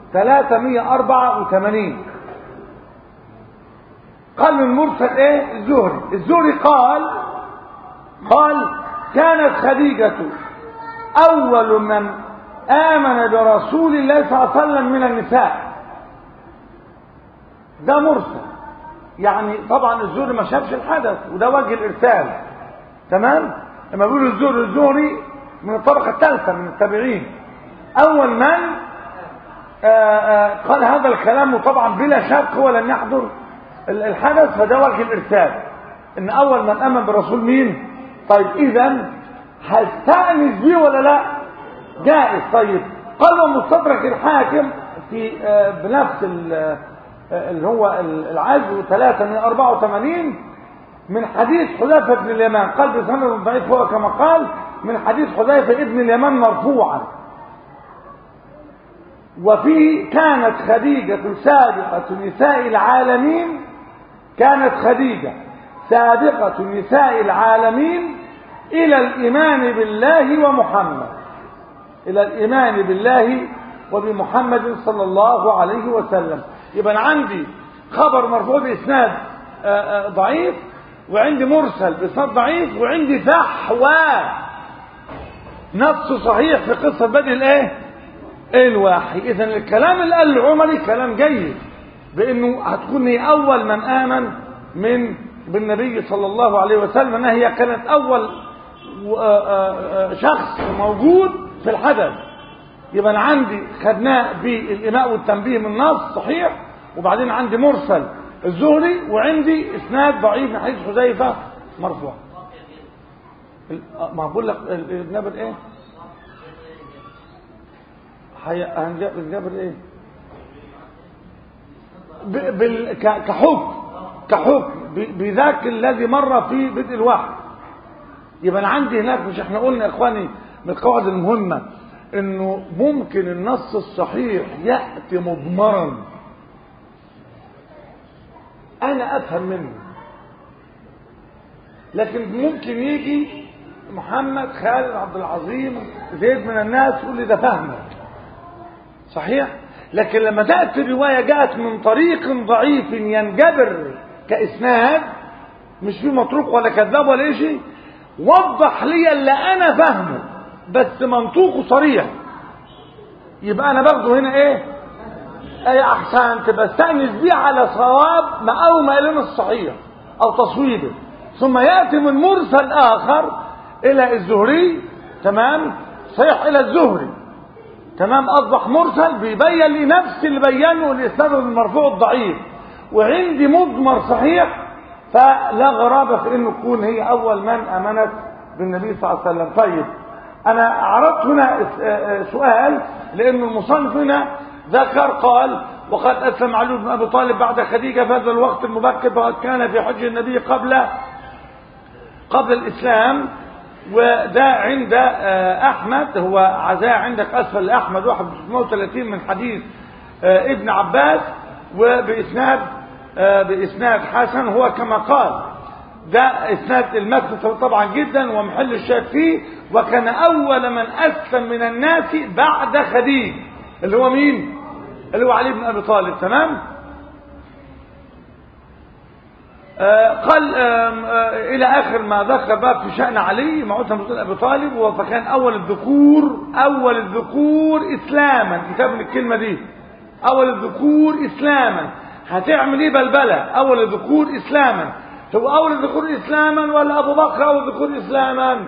384 قال من مرسل ايه الزهري الزهري قال قال كانت خديجة أول من آمن برسول الله صلى الله عليه وسلم من النساء ده مرسل يعني طبعا الزهري ما شافش الحدث وده وجه الإرسال تمام لما بيقولوا الزهري الزهري من الطبقة الثالثة من التابعين أول من آآ آآ قال هذا الكلام وطبعا بلا شك هو لم يحضر الحدث فده وجه الإرسال إن أول من آمن برسول مين؟ طيب اذا هستأنس بيه ولا لا جائز طيب قال ومستدرك الحاكم في بنفس اللي هو العزو 384 من حديث حذيفة بن اليمان قال بسند ضعيف هو كما قال من حديث حذيفة ابن اليمان مرفوعا وفيه كانت خديجة سابقة نساء العالمين كانت خديجة سابقة نساء العالمين إلى الإيمان بالله ومحمد إلى الإيمان بالله وبمحمد صلى الله عليه وسلم يبقى عندي خبر مرفوع بإسناد ضعيف وعندي مرسل بإسناد ضعيف وعندي فحوى نص صحيح في قصة بدء الايه الوحي اذا الكلام اللي قال العمري كلام جيد بانه هتكون هي اول من امن من بالنبي صلى الله عليه وسلم انها هي كانت اول شخص موجود في الحدث يبقى انا عندي خدناه بالإماء والتنبيه من نص صحيح وبعدين عندي مرسل الزهري وعندي اسناد ضعيف من حديث حذيفه مرفوع ما بقول لك الجبر ايه هنجبر ايه بال... كحكم كحكم بذاك الذي مر في بدء الوحي يبقى انا عندي هناك مش احنا قلنا يا اخواني من القواعد المهمه انه ممكن النص الصحيح ياتي مضمرا انا افهم منه لكن ممكن يجي محمد خالد عبد العظيم زيد من الناس يقول لي ده فهمه صحيح لكن لما تأتي الرواية جاءت من طريق ضعيف ينجبر كإسناد مش فيه متروك ولا كذاب ولا شيء وضح لي اللي أنا فاهمه بس منطوقه صريح يبقى أنا باخده هنا إيه؟ أي أحسنت بستأنس بيه على صواب ما أو ما إلينا الصحيح أو تصويبه ثم يأتي من مرسل آخر إلى الزهري تمام صحيح إلى الزهري تمام أصبح مرسل بيبين لي نفس اللي بينه الإسناد المرفوع الضعيف وعندي مضمر صحيح فلا غرابة في إنه تكون هي أول من أمنت بالنبي صلى الله عليه وسلم طيب أنا عرضت هنا سؤال لأن المصنف هنا ذكر قال وقد أسلم علي بن أبي طالب بعد خديجة في هذا الوقت المبكر فقد كان في حج النبي قبل قبل الإسلام وده عند أحمد هو عزاء عندك أسفل أحمد 130 من حديث ابن عباس وبإسناد بإسناد حسن هو كما قال ده إسناد المتن طبعا جدا ومحل الشاك فيه وكان أول من أسلم من الناس بعد خديج اللي هو مين اللي هو علي بن أبي طالب تمام آه قال آه آه إلى آخر ما ذكر بقى في شأن علي مع بن أبي طالب فكان أول الذكور أول الذكور إسلاما انتبه من الكلمة دي أول الذكور إسلاما هتعمل إيه بلبلة أول الذكور إسلاما هو أول الذكور إسلاما ولا أبو بكر أول الذكور إسلاما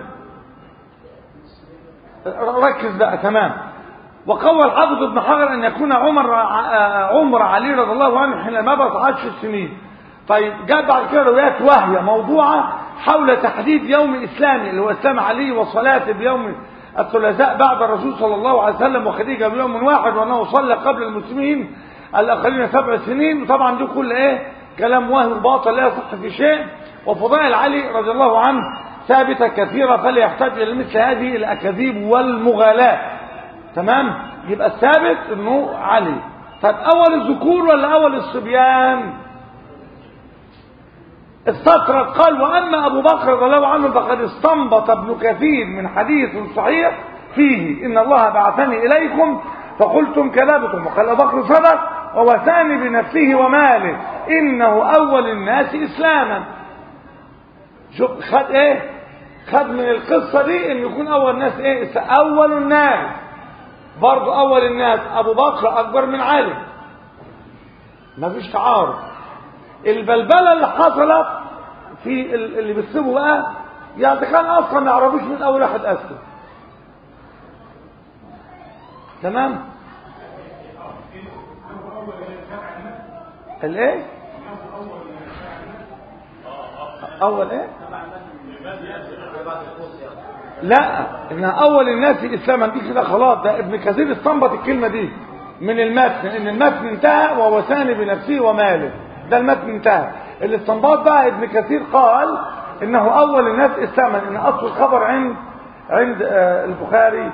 ركز بقى تمام وقوى الحافظ ابن حجر أن يكون عمر عمر علي رضي الله عنه حينما بلغ عشر سنين طيب جاء بعد كده روايات واهية موضوعة حول تحديد يوم إسلامي اللي هو إسلام علي وصلاته بيوم الثلاثاء بعد الرسول صلى الله عليه وسلم وخديجة بيوم واحد وأنه صلى قبل المسلمين الآخرين سبع سنين وطبعا دي كل إيه كلام وهم باطل لا يصح في شيء وفضائل علي رضي الله عنه ثابتة كثيرة فلا يحتاج إلى مثل هذه الأكاذيب والمغالاة تمام يبقى الثابت انه علي طب اول الذكور ولا اول الصبيان استطرد قال واما ابو بكر رضي الله عنه فقد استنبط ابن كثير من حديث صحيح فيه ان الله بعثني اليكم فقلتم كذبتم وقال ابو بكر صدق ووثاني بنفسه وماله انه اول الناس اسلاما شوف خد ايه خد من القصه دي ان يكون اول الناس ايه اول الناس برضه اول الناس ابو بكر اكبر من علي مفيش تعارض البلبله اللي حصلت في اللي بيكسبوا بقى يعني كان اصلا ما يعرفوش من اول واحد اسلم تمام الايه اول ايه لا ان اول الناس اسلاما دي كده خلاص ده ابن كثير استنبط الكلمه دي من المتن ان المتن انتهى وهو ثاني بنفسه وماله ده المتن انتهى الاستنباط بقى ابن كثير قال انه اول الناس اسلاما ان اصل الخبر عند عند آه البخاري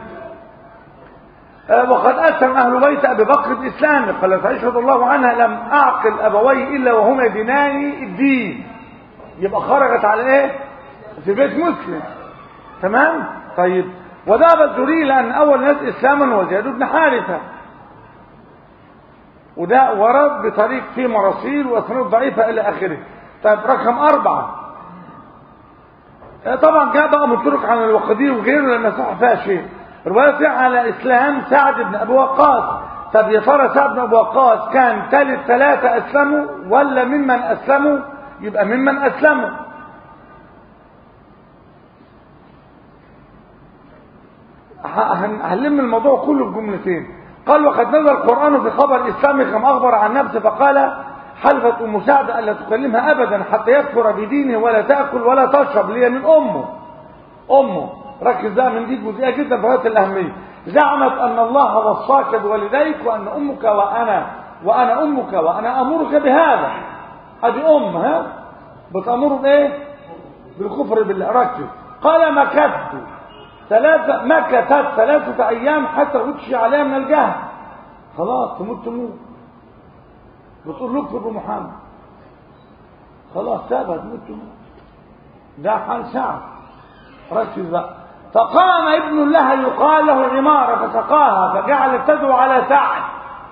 آه وقد اسلم اهل بيت ابي بكر باسلامه قالت عائشه رضي الله عنها لم اعقل ابوي الا وهما يديناني الدين يبقى خرجت على ايه في بيت مسلم تمام طيب وذهب الزهري لان اول ناس اسلاما هو زياد بن حارثه وده ورد بطريق فيه مراسيل واسناد ضعيفه الى اخره طيب رقم اربعه طبعا جاء بقى من طرق عن الوقدي وغيره لان صح فيها شيء روايه على اسلام سعد بن ابي وقاص طب يا ترى سعد بن ابي وقاص كان ثالث ثلاثه اسلموا ولا ممن اسلموا يبقى ممن اسلموا هنلم الموضوع كله في جملتين قال وقد نزل القرآن في خبر إسلامي كما أخبر عن نفسه فقال حلفت أم سعد ألا تكلمها أبدا حتى يكفر بدينه ولا تأكل ولا تشرب لي من أمه أمه ركز ده من دي جزئية جدا في غاية الأهمية زعمت أن الله وصاك بوالديك وأن أمك وأنا وأنا أمك وأنا أمرك بهذا أدي أم ها بتأمره بإيه؟ بالكفر بالله ركز قال مكثت ثلاثة مكثت ثلاثة أيام حتى غدشي عليها من الجهل خلاص تموت تموت بتقول له اكفر بمحمد خلاص سابها تموت تموت ده حال سعد ركز بقى فقام ابن لها يقال له عمارة فسقاها فجعلت تدعو على سعد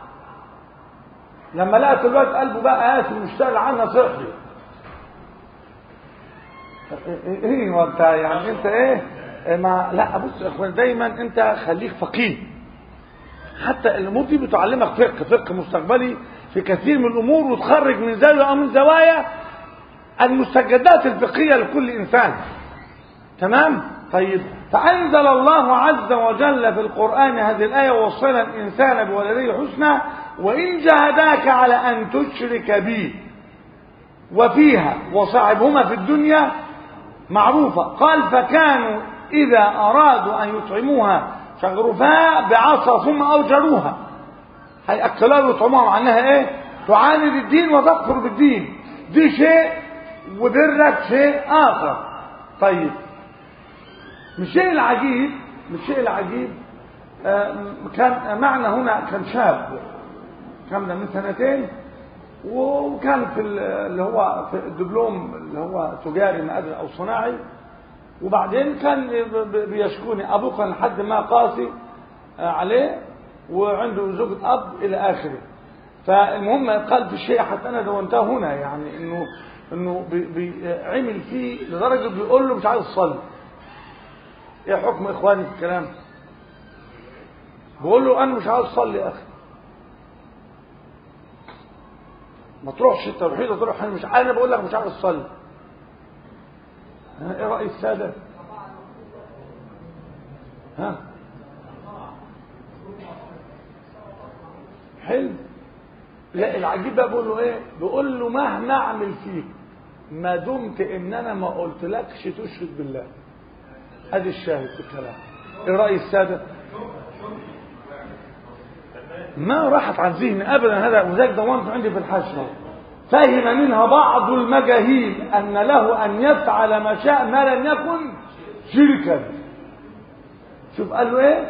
لما لقت الوقت قلبه بقى قاسي مشتغل عنها صحي ايه وانت يعني انت ايه ما لا بص يا اخوان دايما انت خليك فقيه حتى الامور دي بتعلمك فقه فقه مستقبلي في كثير من الامور وتخرج من زاويه او من زوايا المستجدات الفقهيه لكل انسان تمام طيب فانزل الله عز وجل في القران هذه الايه ووصينا الانسان بولديه حسنا وان جاهداك على ان تشرك بي وفيها وصاحبهما في الدنيا معروفه قال فكانوا إذا أرادوا أن يطعموها شغرفاء بعصا ثم أوجروها هيأكلها ويطعمها معناها ايه تعاند الدين وتكفر بالدين دي شيء وبرك شيء اخر طيب من الشيء العجيب من الشيء العجيب آه، كان معنا هنا كان شاب كان من سنتين وكان في ال- اللي هو في الدبلوم اللي هو تجاري ما ادري او صناعي وبعدين كان ب- ب- بيشكوني ابوه كان لحد ما قاسي آه، عليه وعنده زوجة اب الى اخره فالمهم قال في الشيء حتى انا دونته هنا يعني انه انه بي- بي- عمل فيه لدرجه بيقول له مش عايز تصلي ايه حكم اخواني في الكلام بقول له انا مش عايز اصلي يا اخي ما تروحش التوحيد وتروح انا مش انا بقول لك مش عايز اصلي ها، ايه راي الساده ها حلو لا العجيب بقى بقول له ايه بقول له مهما اعمل فيك ما دمت ان انا ما قلتلكش تشرك بالله ادي الشاهد في الكلام ايه راي الساده ما راحت عن ذهني ابدا هذا وذاك دونت عندي في الحشره فهم منها بعض المجاهيل ان له ان يفعل ما شاء ما لم يكن شركا شوف قال له ايه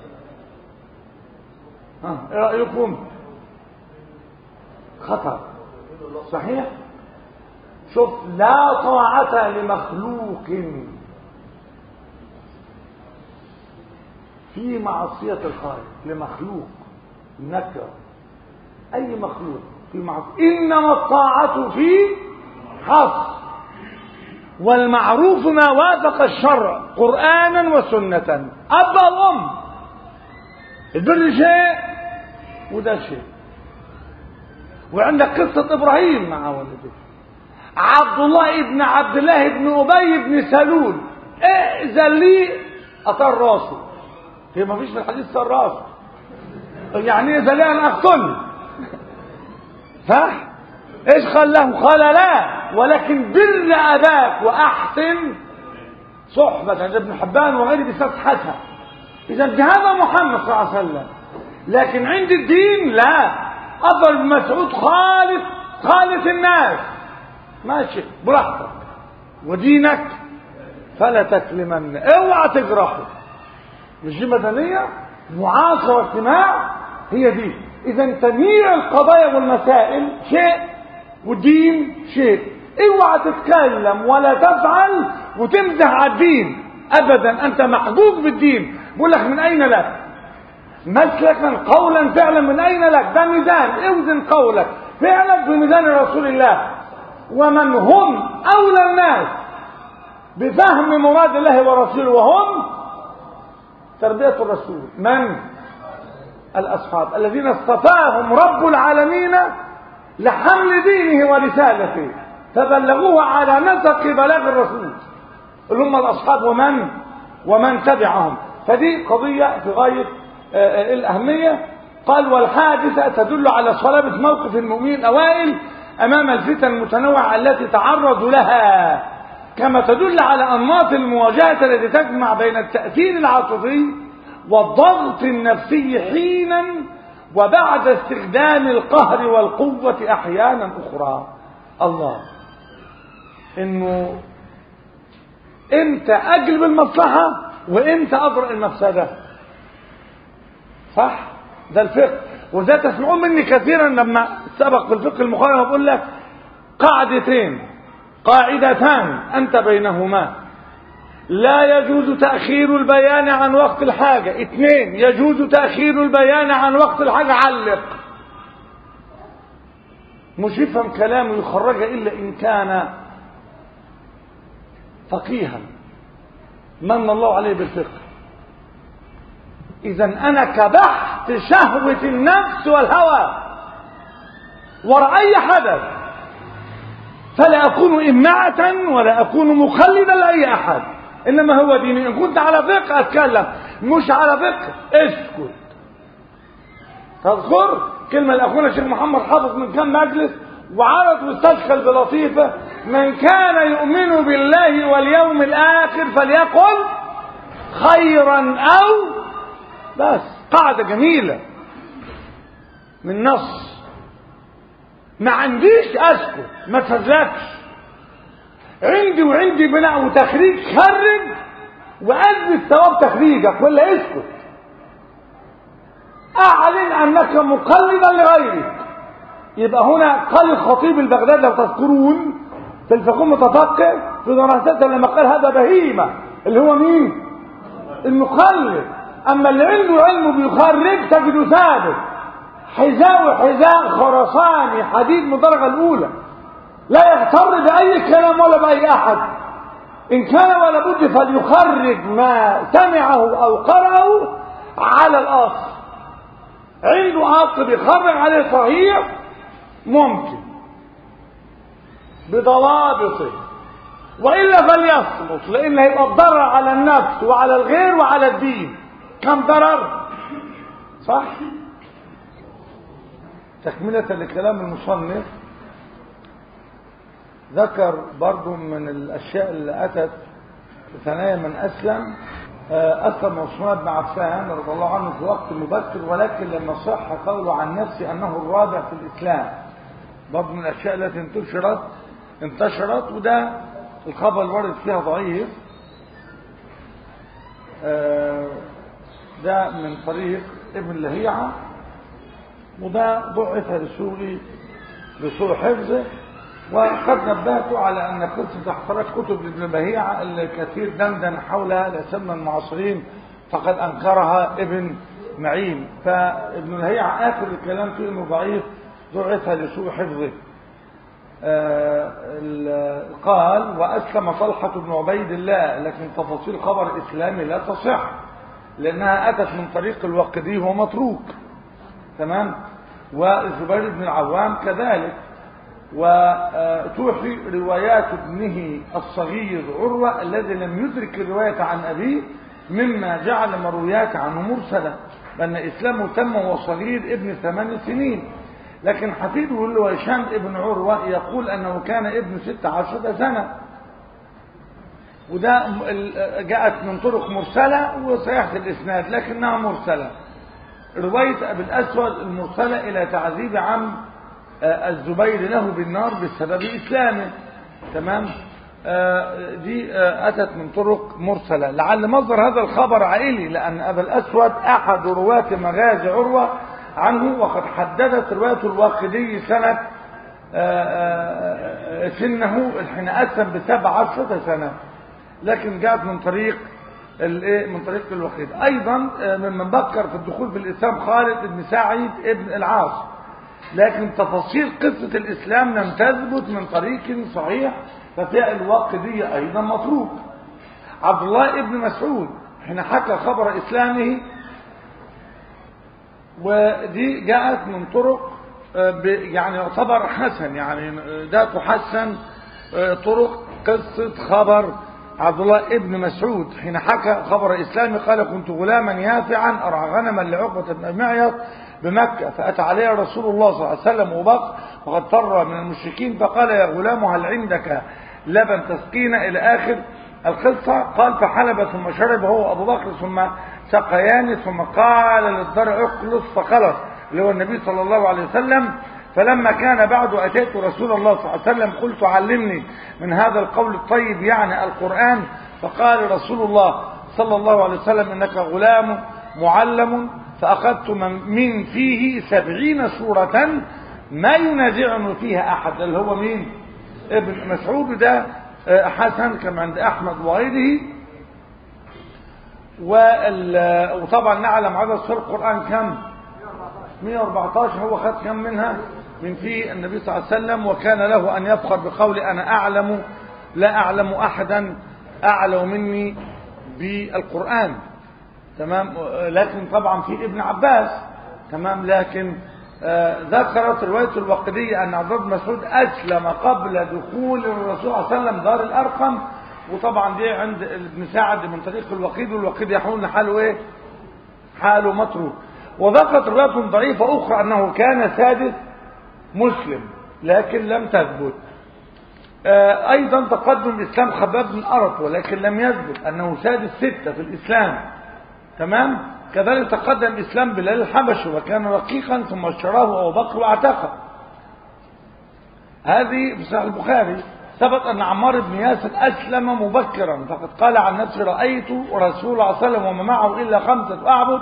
ها ايه رايكم خطر صحيح شوف لا طاعة لمخلوق في معصية الخالق لمخلوق نكر أي مخلوق في معصية إنما الطاعة في حصر والمعروف ما وافق الشرع قرآنا وسنة أب وأم البر شيء وده شيء وعندك قصة إبراهيم مع والده عبد الله ابن عبد الله بن أبي بن سلول ائذن لي أطر راسه هي ما فيش في الحديث صار راسه يعني إذا لي أن أقتل صح إيش قال له قال لا ولكن بر أباك وأحسن صحبة عند ابن حبان وغيره بسبب حسن إذا بهذا محمد صلى الله عليه وسلم لكن عند الدين لا أفضل بن مسعود خالص خالص الناس ماشي براحتك ودينك فلا تكلمن اوعى تجرحه مش دي مدنية معاصرة واجتماع هي دي إذا تنويع القضايا والمسائل شيء والدين شيء اوعى تتكلم ولا تفعل وتمزح على الدين ابدا انت محبوب بالدين بقول لك من اين لك مسلكا قولا فعلا من اين لك ده ميزان اوزن قولك فعلك بميزان رسول الله ومن هم اولى الناس بفهم مراد الله ورسوله وهم تربيه الرسول من الاصحاب الذين اصطفاهم رب العالمين لحمل دينه ورسالته فبلغوه على نسق بلاغ الرسول اللي هم الاصحاب ومن ومن تبعهم فدي قضيه في غايه آه، الاهميه قال والحادثه تدل على صلابه موقف المؤمنين الاوائل امام الفتن المتنوعه التي تعرضوا لها كما تدل على انماط المواجهه التي تجمع بين التاثير العاطفي والضغط النفسي حينا وبعد استخدام القهر والقوه احيانا اخرى الله انه امتى اجلب المصلحة وامتى اضرء المفسدة صح ده الفقه وده تسمعون مني كثيرا لما سبق في الفقه المقارنة بقول لك قاعدتين قاعدتان انت بينهما لا يجوز تأخير البيان عن وقت الحاجة اثنين يجوز تأخير البيان عن وقت الحاجة علق مش يفهم كلامه يخرجه إلا إن كان فقيها من الله عليه بالفقه اذا انا كبحت شهوة النفس والهوى وراء اي حدث فلا اكون امعة ولا اكون مخلدا لاي احد انما هو ديني ان كنت على فقه اتكلم مش على فقه اسكت تذكر كلمة لأخونا الشيخ محمد حافظ من كم مجلس وعرض واستدخل بلطيفة من كان يؤمن بالله واليوم الآخر فليقل خيرا أو بس قاعدة جميلة من نص ما عنديش اسكت ما تفزلكش عندي وعندي بناء وتخريج خرج واثبت ثواب تخريجك ولا اسكت اعلن انك مقلدا لغيرك يبقى هنا قال الخطيب البغدادي لو تذكرون تلفقون متفقه في دراسته لما قال هذا بهيمه اللي هو مين المقلد اما اللي عنده علم بيخرج تجده ثابت حذاء حذاء خرساني حديد من الدرجه الاولى لا يغتر باي كلام ولا باي احد ان كان ولا بد فليخرج ما سمعه او قرأه على الاصل عنده اصل بيخرج عليه صحيح ممكن بضوابطه والا فليصمت لان هيبقى الضرر على النفس وعلى الغير وعلى الدين كم ضرر صح تكملة لكلام المصنف ذكر برضو من الأشياء اللي أتت ثنايا من أسلم أسلم عثمان بن عفان رضي الله عنه في وقت مبكر ولكن لما صح قوله عن نفسه أنه الرابع في الإسلام برضو من الأشياء التي انتشرت انتشرت وده الخبر الوارد فيها ضعيف ده من طريق ابن لهيعة وده ضعف لسوء لسوء حفظه وقد نبهت على ان قصه احتراق كتب ابن بهيعة الكثير دندن حولها لسمى المعاصرين فقد انكرها ابن معين فابن الهيعة اخر الكلام فيه انه ضعيف ضعف لسوء حفظه آه قال واسلم طلحه بن عبيد الله لكن تفاصيل خبر اسلامي لا تصح لانها اتت من طريق الوقدي وهو متروك تمام والزبير بن العوام كذلك وتوحي روايات ابنه الصغير عروة الذي لم يدرك الرواية عن أبيه مما جعل مرويات عنه مرسلة لأن إسلامه تم وهو صغير ابن ثمان سنين لكن حفيده اللي هو هشام ابن عروة يقول أنه كان ابن ست عشرة سنة وده جاءت من طرق مرسلة وصيحة الإسناد لكنها مرسلة رواية أبي الأسود المرسلة إلى تعذيب عم الزبير له بالنار بسبب إسلامه تمام دي أتت من طرق مرسلة لعل مصدر هذا الخبر عائلي لأن أبا الأسود أحد رواة مغازي عروة عنه وقد حددت رواية الواقدي سنة سنه حين أسلم بسبع عشرة سنة لكن جاءت من طريق من طريق الوقيد أيضا ممن بكر في الدخول في الإسلام خالد بن سعيد ابن العاص لكن تفاصيل قصة الإسلام لم تثبت من طريق صحيح ففيها الواقدية أيضا متروك عبد الله ابن مسعود حين حكى خبر إسلامه ودي جاءت من طرق يعني يعتبر حسن يعني ده تحسن طرق قصة خبر عبد الله ابن مسعود حين حكى خبر إسلامي قال كنت غلاما يافعا أرعى غنما لعقبة بن معيط بمكة فأتى عليه رسول الله صلى الله عليه وسلم وبق وقد فر من المشركين فقال يا غلام هل عندك لبن تسقينا إلى آخر القصة قال فحلب ثم شرب هو أبو بكر ثم سقيان ثم قال للضرع اخلص فخلص اللي هو النبي صلى الله عليه وسلم فلما كان بعد أتيت رسول الله صلى الله عليه وسلم قلت علمني من هذا القول الطيب يعني القرآن فقال رسول الله صلى الله عليه وسلم إنك غلام معلم فأخذت من فيه سبعين سورة ما ينازعني فيها أحد اللي هو مين ابن مسعود ده حسن كما عند أحمد وغيره وطبعا نعلم عدد سور القرآن كم 114 هو خد كم منها من في النبي صلى الله عليه وسلم وكان له أن يفخر بقول أنا أعلم لا أعلم أحدا أعلم مني بالقرآن تمام لكن طبعا في ابن عباس تمام لكن آه ذكرت رواية الوقدية أن عبد الله بن مسعود أسلم قبل دخول الرسول صلى الله عليه وسلم دار الأرقم وطبعا دي عند ابن سعد من طريق الوقيد والوقيد يحول حاله ايه حاله متروك وذكرت رواية ضعيفة أخرى أنه كان سادس مسلم لكن لم تثبت آه أيضا تقدم الإسلام خباب بن أرط ولكن لم يثبت أنه سادس ستة في الإسلام تمام كذلك تقدم إسلام بلال الحبشي وكان رقيقا ثم اشتراه أبو بكر واعتقه هذه في صحيح البخاري ثبت أن عمار بن ياسر أسلم مبكرا فقد قال عن نفسه رأيت رسول الله صلى الله عليه وسلم وما معه إلا خمسة أعبد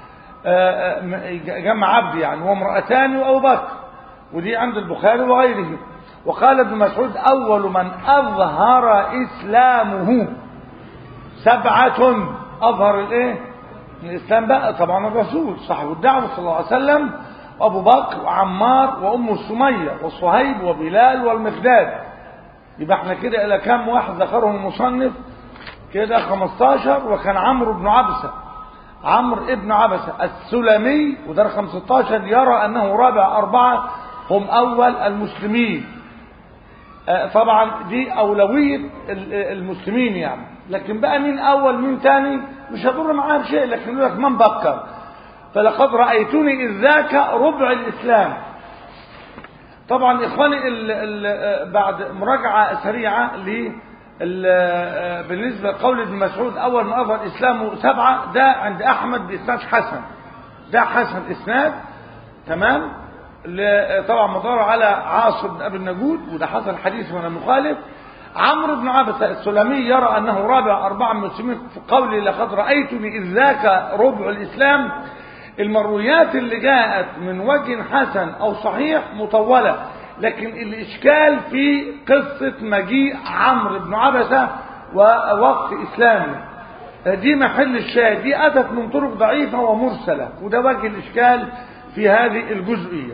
جمع عبد يعني وامرأتان وأبو بكر ودي عند البخاري وغيره وقال ابن مسعود أول من أظهر إسلامه سبعة أظهر الإيه؟ الإسلام بقى طبعا الرسول صاحب الدعوة صلى الله عليه وسلم أبو بكر وعمار وأم سمية وصهيب وبلال والمقداد يبقى احنا كده إلى كام واحد ذكرهم المصنف كده 15 وكان عمرو بن عبسة عمرو ابن عبسة السلمي وده رقم 16 يرى أنه رابع أربعة هم أول المسلمين طبعا دي أولوية المسلمين يعني لكن بقى مين أول مين تاني مش هضر معاه بشيء لكن يقول لك من بكر فلقد رأيتني إذ ذاك ربع الإسلام طبعا إخواني ال ال بعد مراجعة سريعة ل بالنسبة لقول ابن مسعود أول ما أظهر إسلامه سبعة ده عند أحمد بإسناد حسن ده حسن إسناد تمام طبعا مدار على عاصر بن أبي النجود وده حصل حديث من المخالف عمرو بن عبسة السلمي يرى أنه رابع أربعة من المسلمين في قوله لقد رأيتني إذ ذاك ربع الإسلام المرويات اللي جاءت من وجه حسن أو صحيح مطولة لكن الإشكال في قصة مجيء عمرو بن عبسة ووقت إسلامه دي محل الشاهد دي أتت من طرق ضعيفة ومرسلة وده وجه الإشكال في هذه الجزئية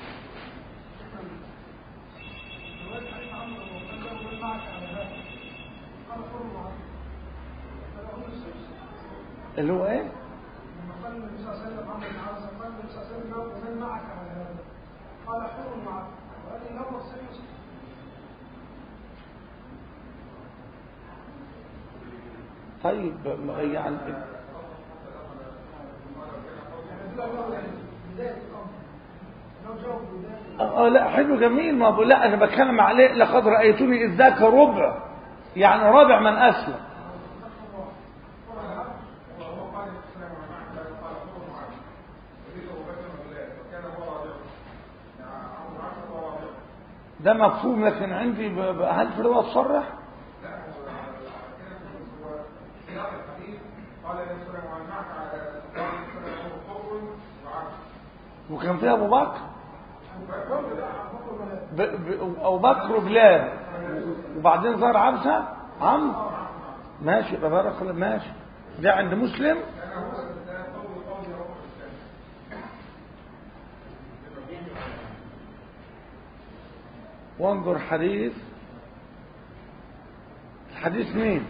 اللي هو ايه قال النبي صلى الله عليه وسلم عمرو بن عاص قال النبي صلى الله عليه وسلم ومن معك على هذا قال حر معك وهذه لفظ صحيح طيب يعني يعني دول الله يعني بدايه الامر لو جاوب بدايه اه لا حلو جميل ما بقول لا انا بتكلم عليه لقد رايتني اذ ذاك ربع يعني رابع من اسلم ده مفهوم لكن عندي ب... ب... هل في روايه تصرح؟ وكان فيها ابو بكر ب... ب... ابو بكر وبلال وبعدين ظهر عبسه عم ماشي ببارك الله ماشي ده عند مسلم وانظر حديث الحديث مين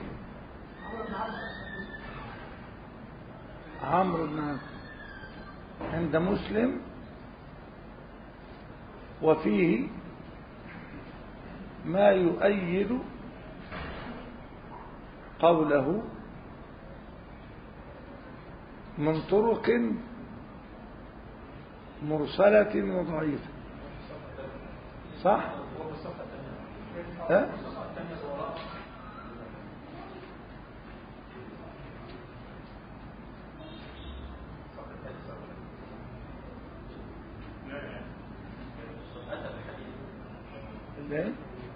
عمرو بن عبد عند مسلم وفيه ما يؤيد قوله من طرق مرسلة وضعيفة صح؟ ها؟ ليه؟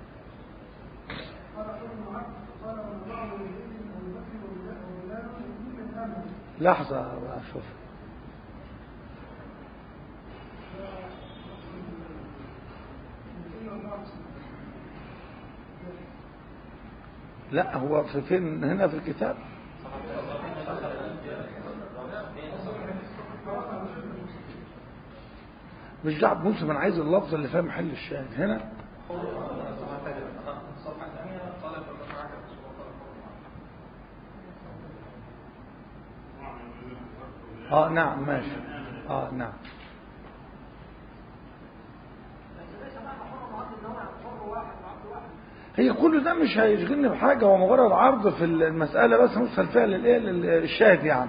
قال حر معك قال من بعض الذين ابو بكر وبلال من الامن لحظة بقى شوف لا هو في فين هنا في الكتاب مش دعوة بمسلم انا عايز اللفظ اللي فيها محل الشاهد هنا اه نعم ماشي اه نعم هي كل ده مش هيشغلني بحاجة هو مجرد عرض في المسألة بس نوصل فيها للايه للشاهد يعني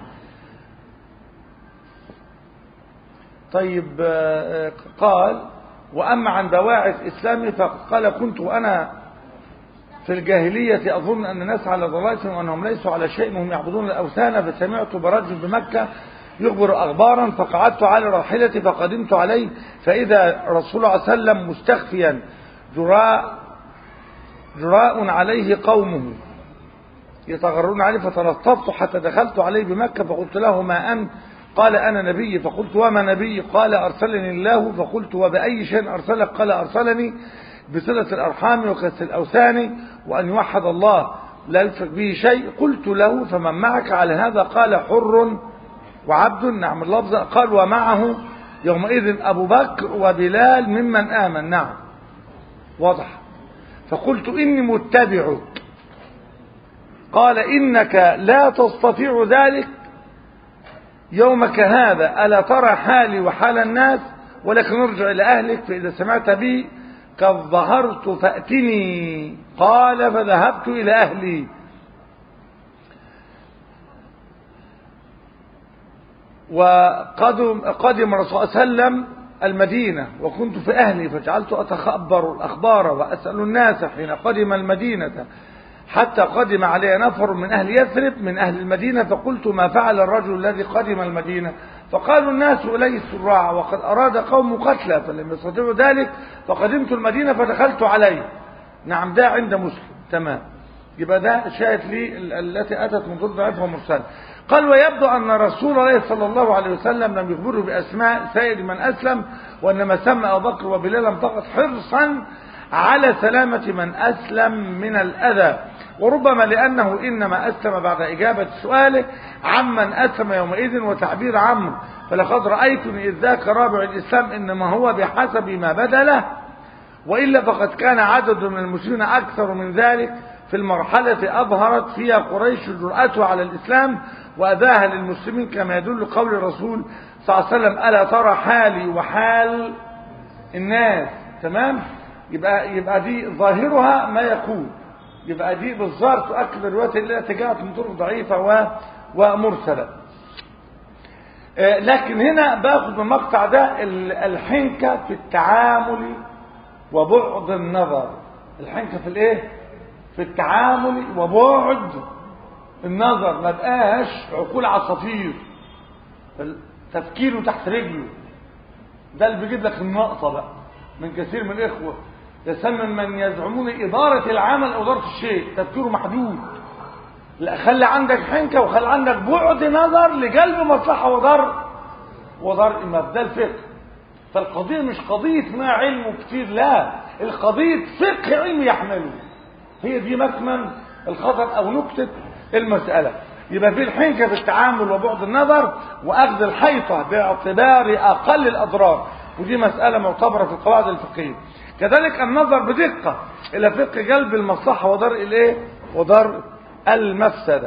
طيب آه، قال وأما عن بواعث إسلامي فقال كنت أنا في الجاهلية أظن أن الناس على ضلالة وأنهم ليسوا على شيء وهم يعبدون الأوثان فسمعت برجل بمكة يخبر أخبارا فقعدت على راحلتي فقدمت عليه فإذا رسول الله صلى الله عليه وسلم مستخفيا جراء جراء عليه قومه يتغرون عليه فتلطفت حتى دخلت عليه بمكة فقلت له ما أنت قال أنا نبي فقلت وما نبي قال أرسلني الله فقلت وبأي شيء أرسلك قال أرسلني بصلة الأرحام وكسر الأوثان وأن يوحد الله لا يشرك به شيء قلت له فمن معك على هذا قال حر وعبد نعم اللفظ قال ومعه يومئذ أبو بكر وبلال ممن آمن نعم واضح فقلت إني متبعك قال إنك لا تستطيع ذلك يومك هذا ألا ترى حالي وحال الناس ولكن ارجع إلى أهلك فإذا سمعت بي قد ظهرت فأتني قال فذهبت إلى أهلي وقدم قدم الرسول صلى الله عليه وسلم المدينة وكنت في أهلي فجعلت أتخبر الأخبار وأسأل الناس حين قدم المدينة حتى قدم علي نفر من أهل يثرب من أهل المدينة فقلت ما فعل الرجل الذي قدم المدينة فقالوا الناس إليه السراع وقد أراد قوم قتله فلم يستطيعوا ذلك فقدمت المدينة فدخلت عليه نعم ده عند مسلم تمام يبقى ده شاهد لي التي أتت من ضد ضعيفها مرسل قال ويبدو أن رسول الله صلى الله عليه وسلم لم يخبره بأسماء سائر من أسلم وإنما سمى أبو بكر وبلال فقط حرصا على سلامة من أسلم من الأذى وربما لأنه إنما أسلم بعد إجابة سؤاله عمن أسلم يومئذ وتعبير عمرو فلقد رأيتني إذ ذاك رابع الإسلام إنما هو بحسب ما بدا له وإلا فقد كان عدد من المسلمين أكثر من ذلك في المرحلة أظهرت فيها قريش جرأته على الإسلام وأذاها للمسلمين كما يدل قول الرسول صلى الله عليه وسلم ألا ترى حالي وحال الناس تمام يبقى يبقى دي ظاهرها ما يقول يبقى دي بالظاهر تؤكد الروايات التي جاءت من طرق ضعيفة و ومرسلة لكن هنا باخذ من المقطع ده الحنكة في التعامل وبعد النظر الحنكة في الايه في التعامل وبعد النظر ما بقاش عقول عصافير تفكيره تحت رجله ده اللي بيجيب لك النقطة بقى من كثير من الإخوة يسمى من يزعمون إدارة العمل أو إدارة الشيء تفكيره محدود لا خلي عندك حنكة وخلي عندك بعد نظر لجلب مصلحة وضر وضر إمام ده الفقه فالقضية مش قضية ما علمه كتير لا القضية فقه علمي يحمله هي دي مكمن الخطر أو نكتة المسألة يبقى في الحنكة في التعامل وبعد النظر وأخذ الحيطة باعتبار أقل الأضرار ودي مسألة معتبرة في القواعد الفقهية كذلك النظر بدقة إلى فقه جلب المصلحة ودرء الإيه؟ ودرء المفسدة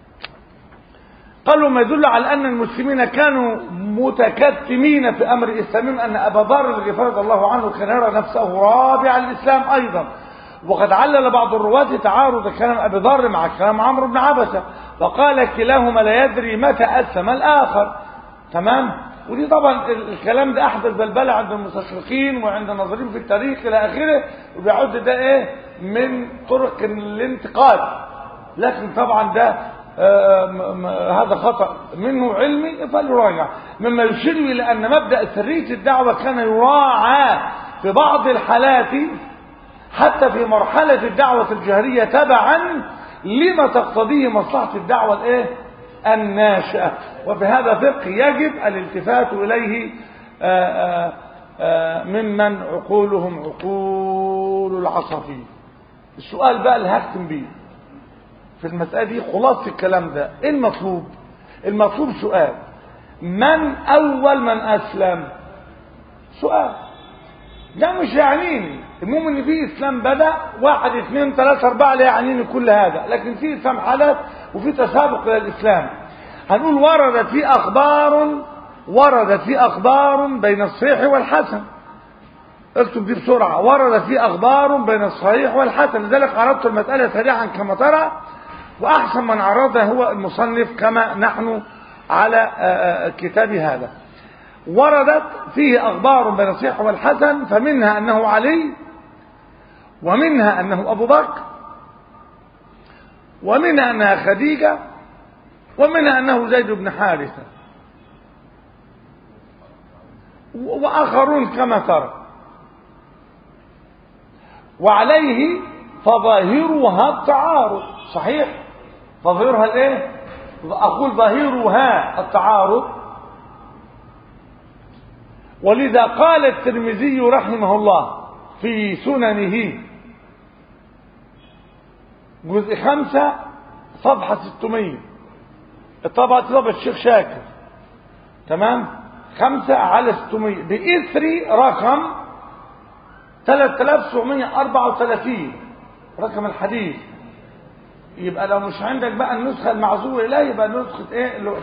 قالوا ما يدل على أن المسلمين كانوا متكتمين في أمر إسلامهم أن أبا ذر الغفاري رضي الله عنه كان يرى نفسه رابع الإسلام أيضا وقد علل بعض الرواة تعارض كلام أبي ذر مع كلام عمرو بن عبسة فقال كلاهما لا يدري متى أسلم الآخر تمام ودي طبعا الكلام ده أحدث بلبلة عند المستشرقين وعند الناظرين في التاريخ إلى آخره وبيعد ده إيه من طرق الانتقاد لكن طبعا ده آه هذا خطأ منه علمي فليراجع مما يشير إلى أن مبدأ سرية الدعوة كان يراعى في بعض الحالات حتى في مرحلة الدعوة الجهرية تبعا لما تقتضيه مصلحة الدعوة الايه الناشئة وبهذا فقه يجب الالتفات إليه آآ آآ ممن عقولهم عقول العصافير السؤال بقى اللي هختم بيه في المسألة دي خلاصة الكلام ده ايه المطلوب المطلوب سؤال من أول من أسلم سؤال ده مش يعنيني المهم ان في اسلام بدا واحد اثنين ثلاثة اربعة لا يعنيني كل هذا لكن في اسلام حالات وفي تسابق الى الاسلام هنقول وردت في اخبار وردت في اخبار بين الصحيح والحسن اكتب دي بسرعة وردت في اخبار بين الصحيح والحسن لذلك عرضت المسألة سريعا كما ترى واحسن من عرضها هو المصنف كما نحن على كتاب هذا وردت فيه أخبار بين الصحيح والحسن فمنها أنه علي ومنها أنه أبو بكر ومنها أنها خديجة ومنها أنه زيد بن حارثة وآخرون كما ترى وعليه فظاهرها التعارض صحيح فظاهرها الايه اقول ظاهرها التعارض ولذا قال الترمذي رحمه الله في سننه جزء خمسة صفحة 600 الطبعة طبعة الشيخ شاكر تمام خمسة على 600 بإثر رقم 3934 رقم الحديث يبقى لو مش عندك بقى النسخة المعزوة إليه يبقى نسخة إيه اللي هو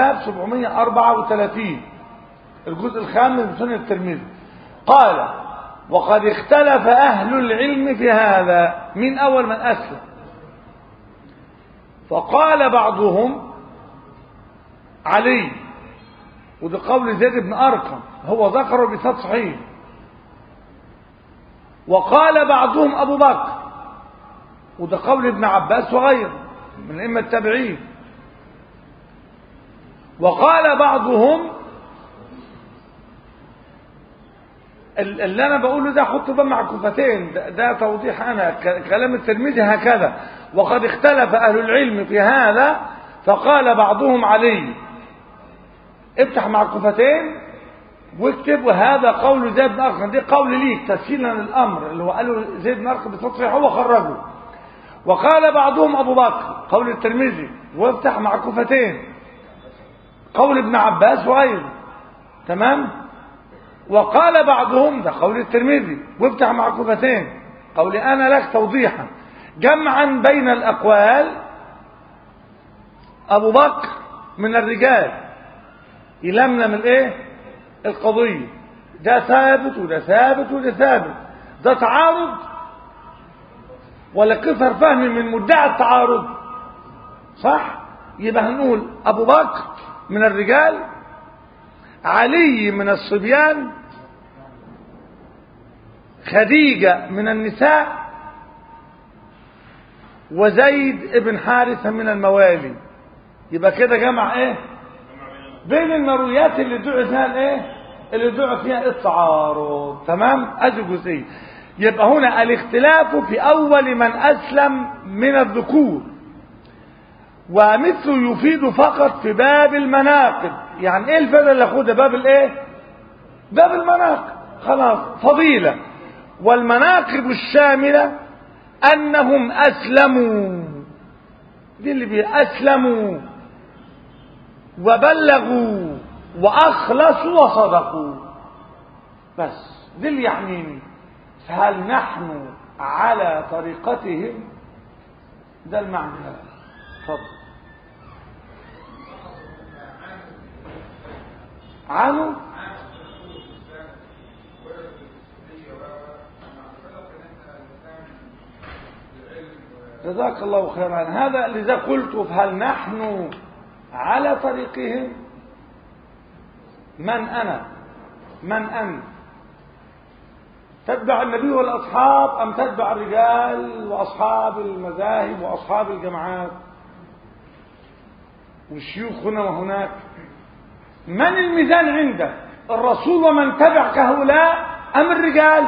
3734 الجزء الخامس من سنة الترمذي قال وقد اختلف أهل العلم في هذا من أول من أسلم فقال بعضهم علي وده قول زيد بن أرقم هو ذكره بسند صحيح وقال بعضهم أبو بكر وده قول ابن عباس وغيره من أئمة التابعين وقال بعضهم اللي أنا بقوله ده حطه بقى مع كفتين ده, ده توضيح أنا كلام الترمذي هكذا وقد اختلف أهل العلم في هذا فقال بعضهم علي افتح مع كفتين واكتب وهذا قول زيد بن أرقم دي قول ليك تسهيلا للأمر اللي هو قاله زيد بن أرقم بتصريح هو خرجه وقال بعضهم أبو بكر قول الترمذي وافتح مع كفتين قول ابن عباس وغيره تمام وقال بعضهم ده قول الترمذي وافتح مع كفتين قولي أنا لك توضيحا جمعا بين الأقوال أبو بكر من الرجال يلملم الايه القضية ده ثابت وده ثابت وده ثابت ده تعارض ولا كثر فهم من مدعي التعارض صح يبقى هنقول ابو بكر من الرجال علي من الصبيان خديجة من النساء وزيد ابن حارثة من الموالي يبقى كده جمع ايه بين المرويات اللي دعي فيها الايه اللي دعي فيها التعارض تمام ادي جزئيه يبقى هنا الاختلاف في اول من اسلم من الذكور ومثله يفيد فقط في باب المناقب يعني ايه الفائده اللي اخدها باب الايه باب المناقب خلاص فضيله والمناقب الشامله انهم اسلموا دي اللي بيأسلموا وبلغوا وأخلصوا وصدقوا بس دي اللي يعنيني فهل نحن على طريقتهم ده المعنى تفضل عنه جزاك الله خيرا هذا لذا قلت فهل نحن على طريقهم من أنا من أنت تتبع النبي والأصحاب أم تتبع الرجال وأصحاب المذاهب وأصحاب الجماعات والشيوخ هنا وهناك من الميزان عندك الرسول ومن تبعك هؤلاء أم الرجال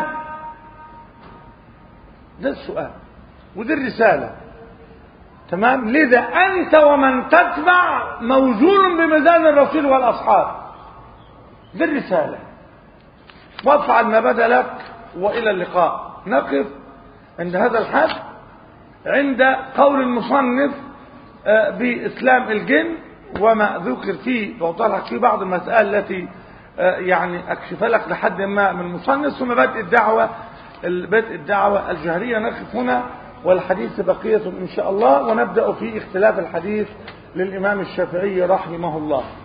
ده السؤال ودي الرسالة تمام لذا أنت ومن تتبع موزون بميزان الرسول والأصحاب دي الرسالة وافعل ما بدا لك وإلى اللقاء نقف عند هذا الحد عند قول المصنف بإسلام الجن وما ذكر فيه وأطلع فيه بعض المسائل التي يعني أكشف لك لحد ما من المصنف ثم بدء الدعوة بدء الدعوة الجهرية نقف هنا والحديث بقية إن شاء الله ونبدأ في اختلاف الحديث للإمام الشافعي رحمه الله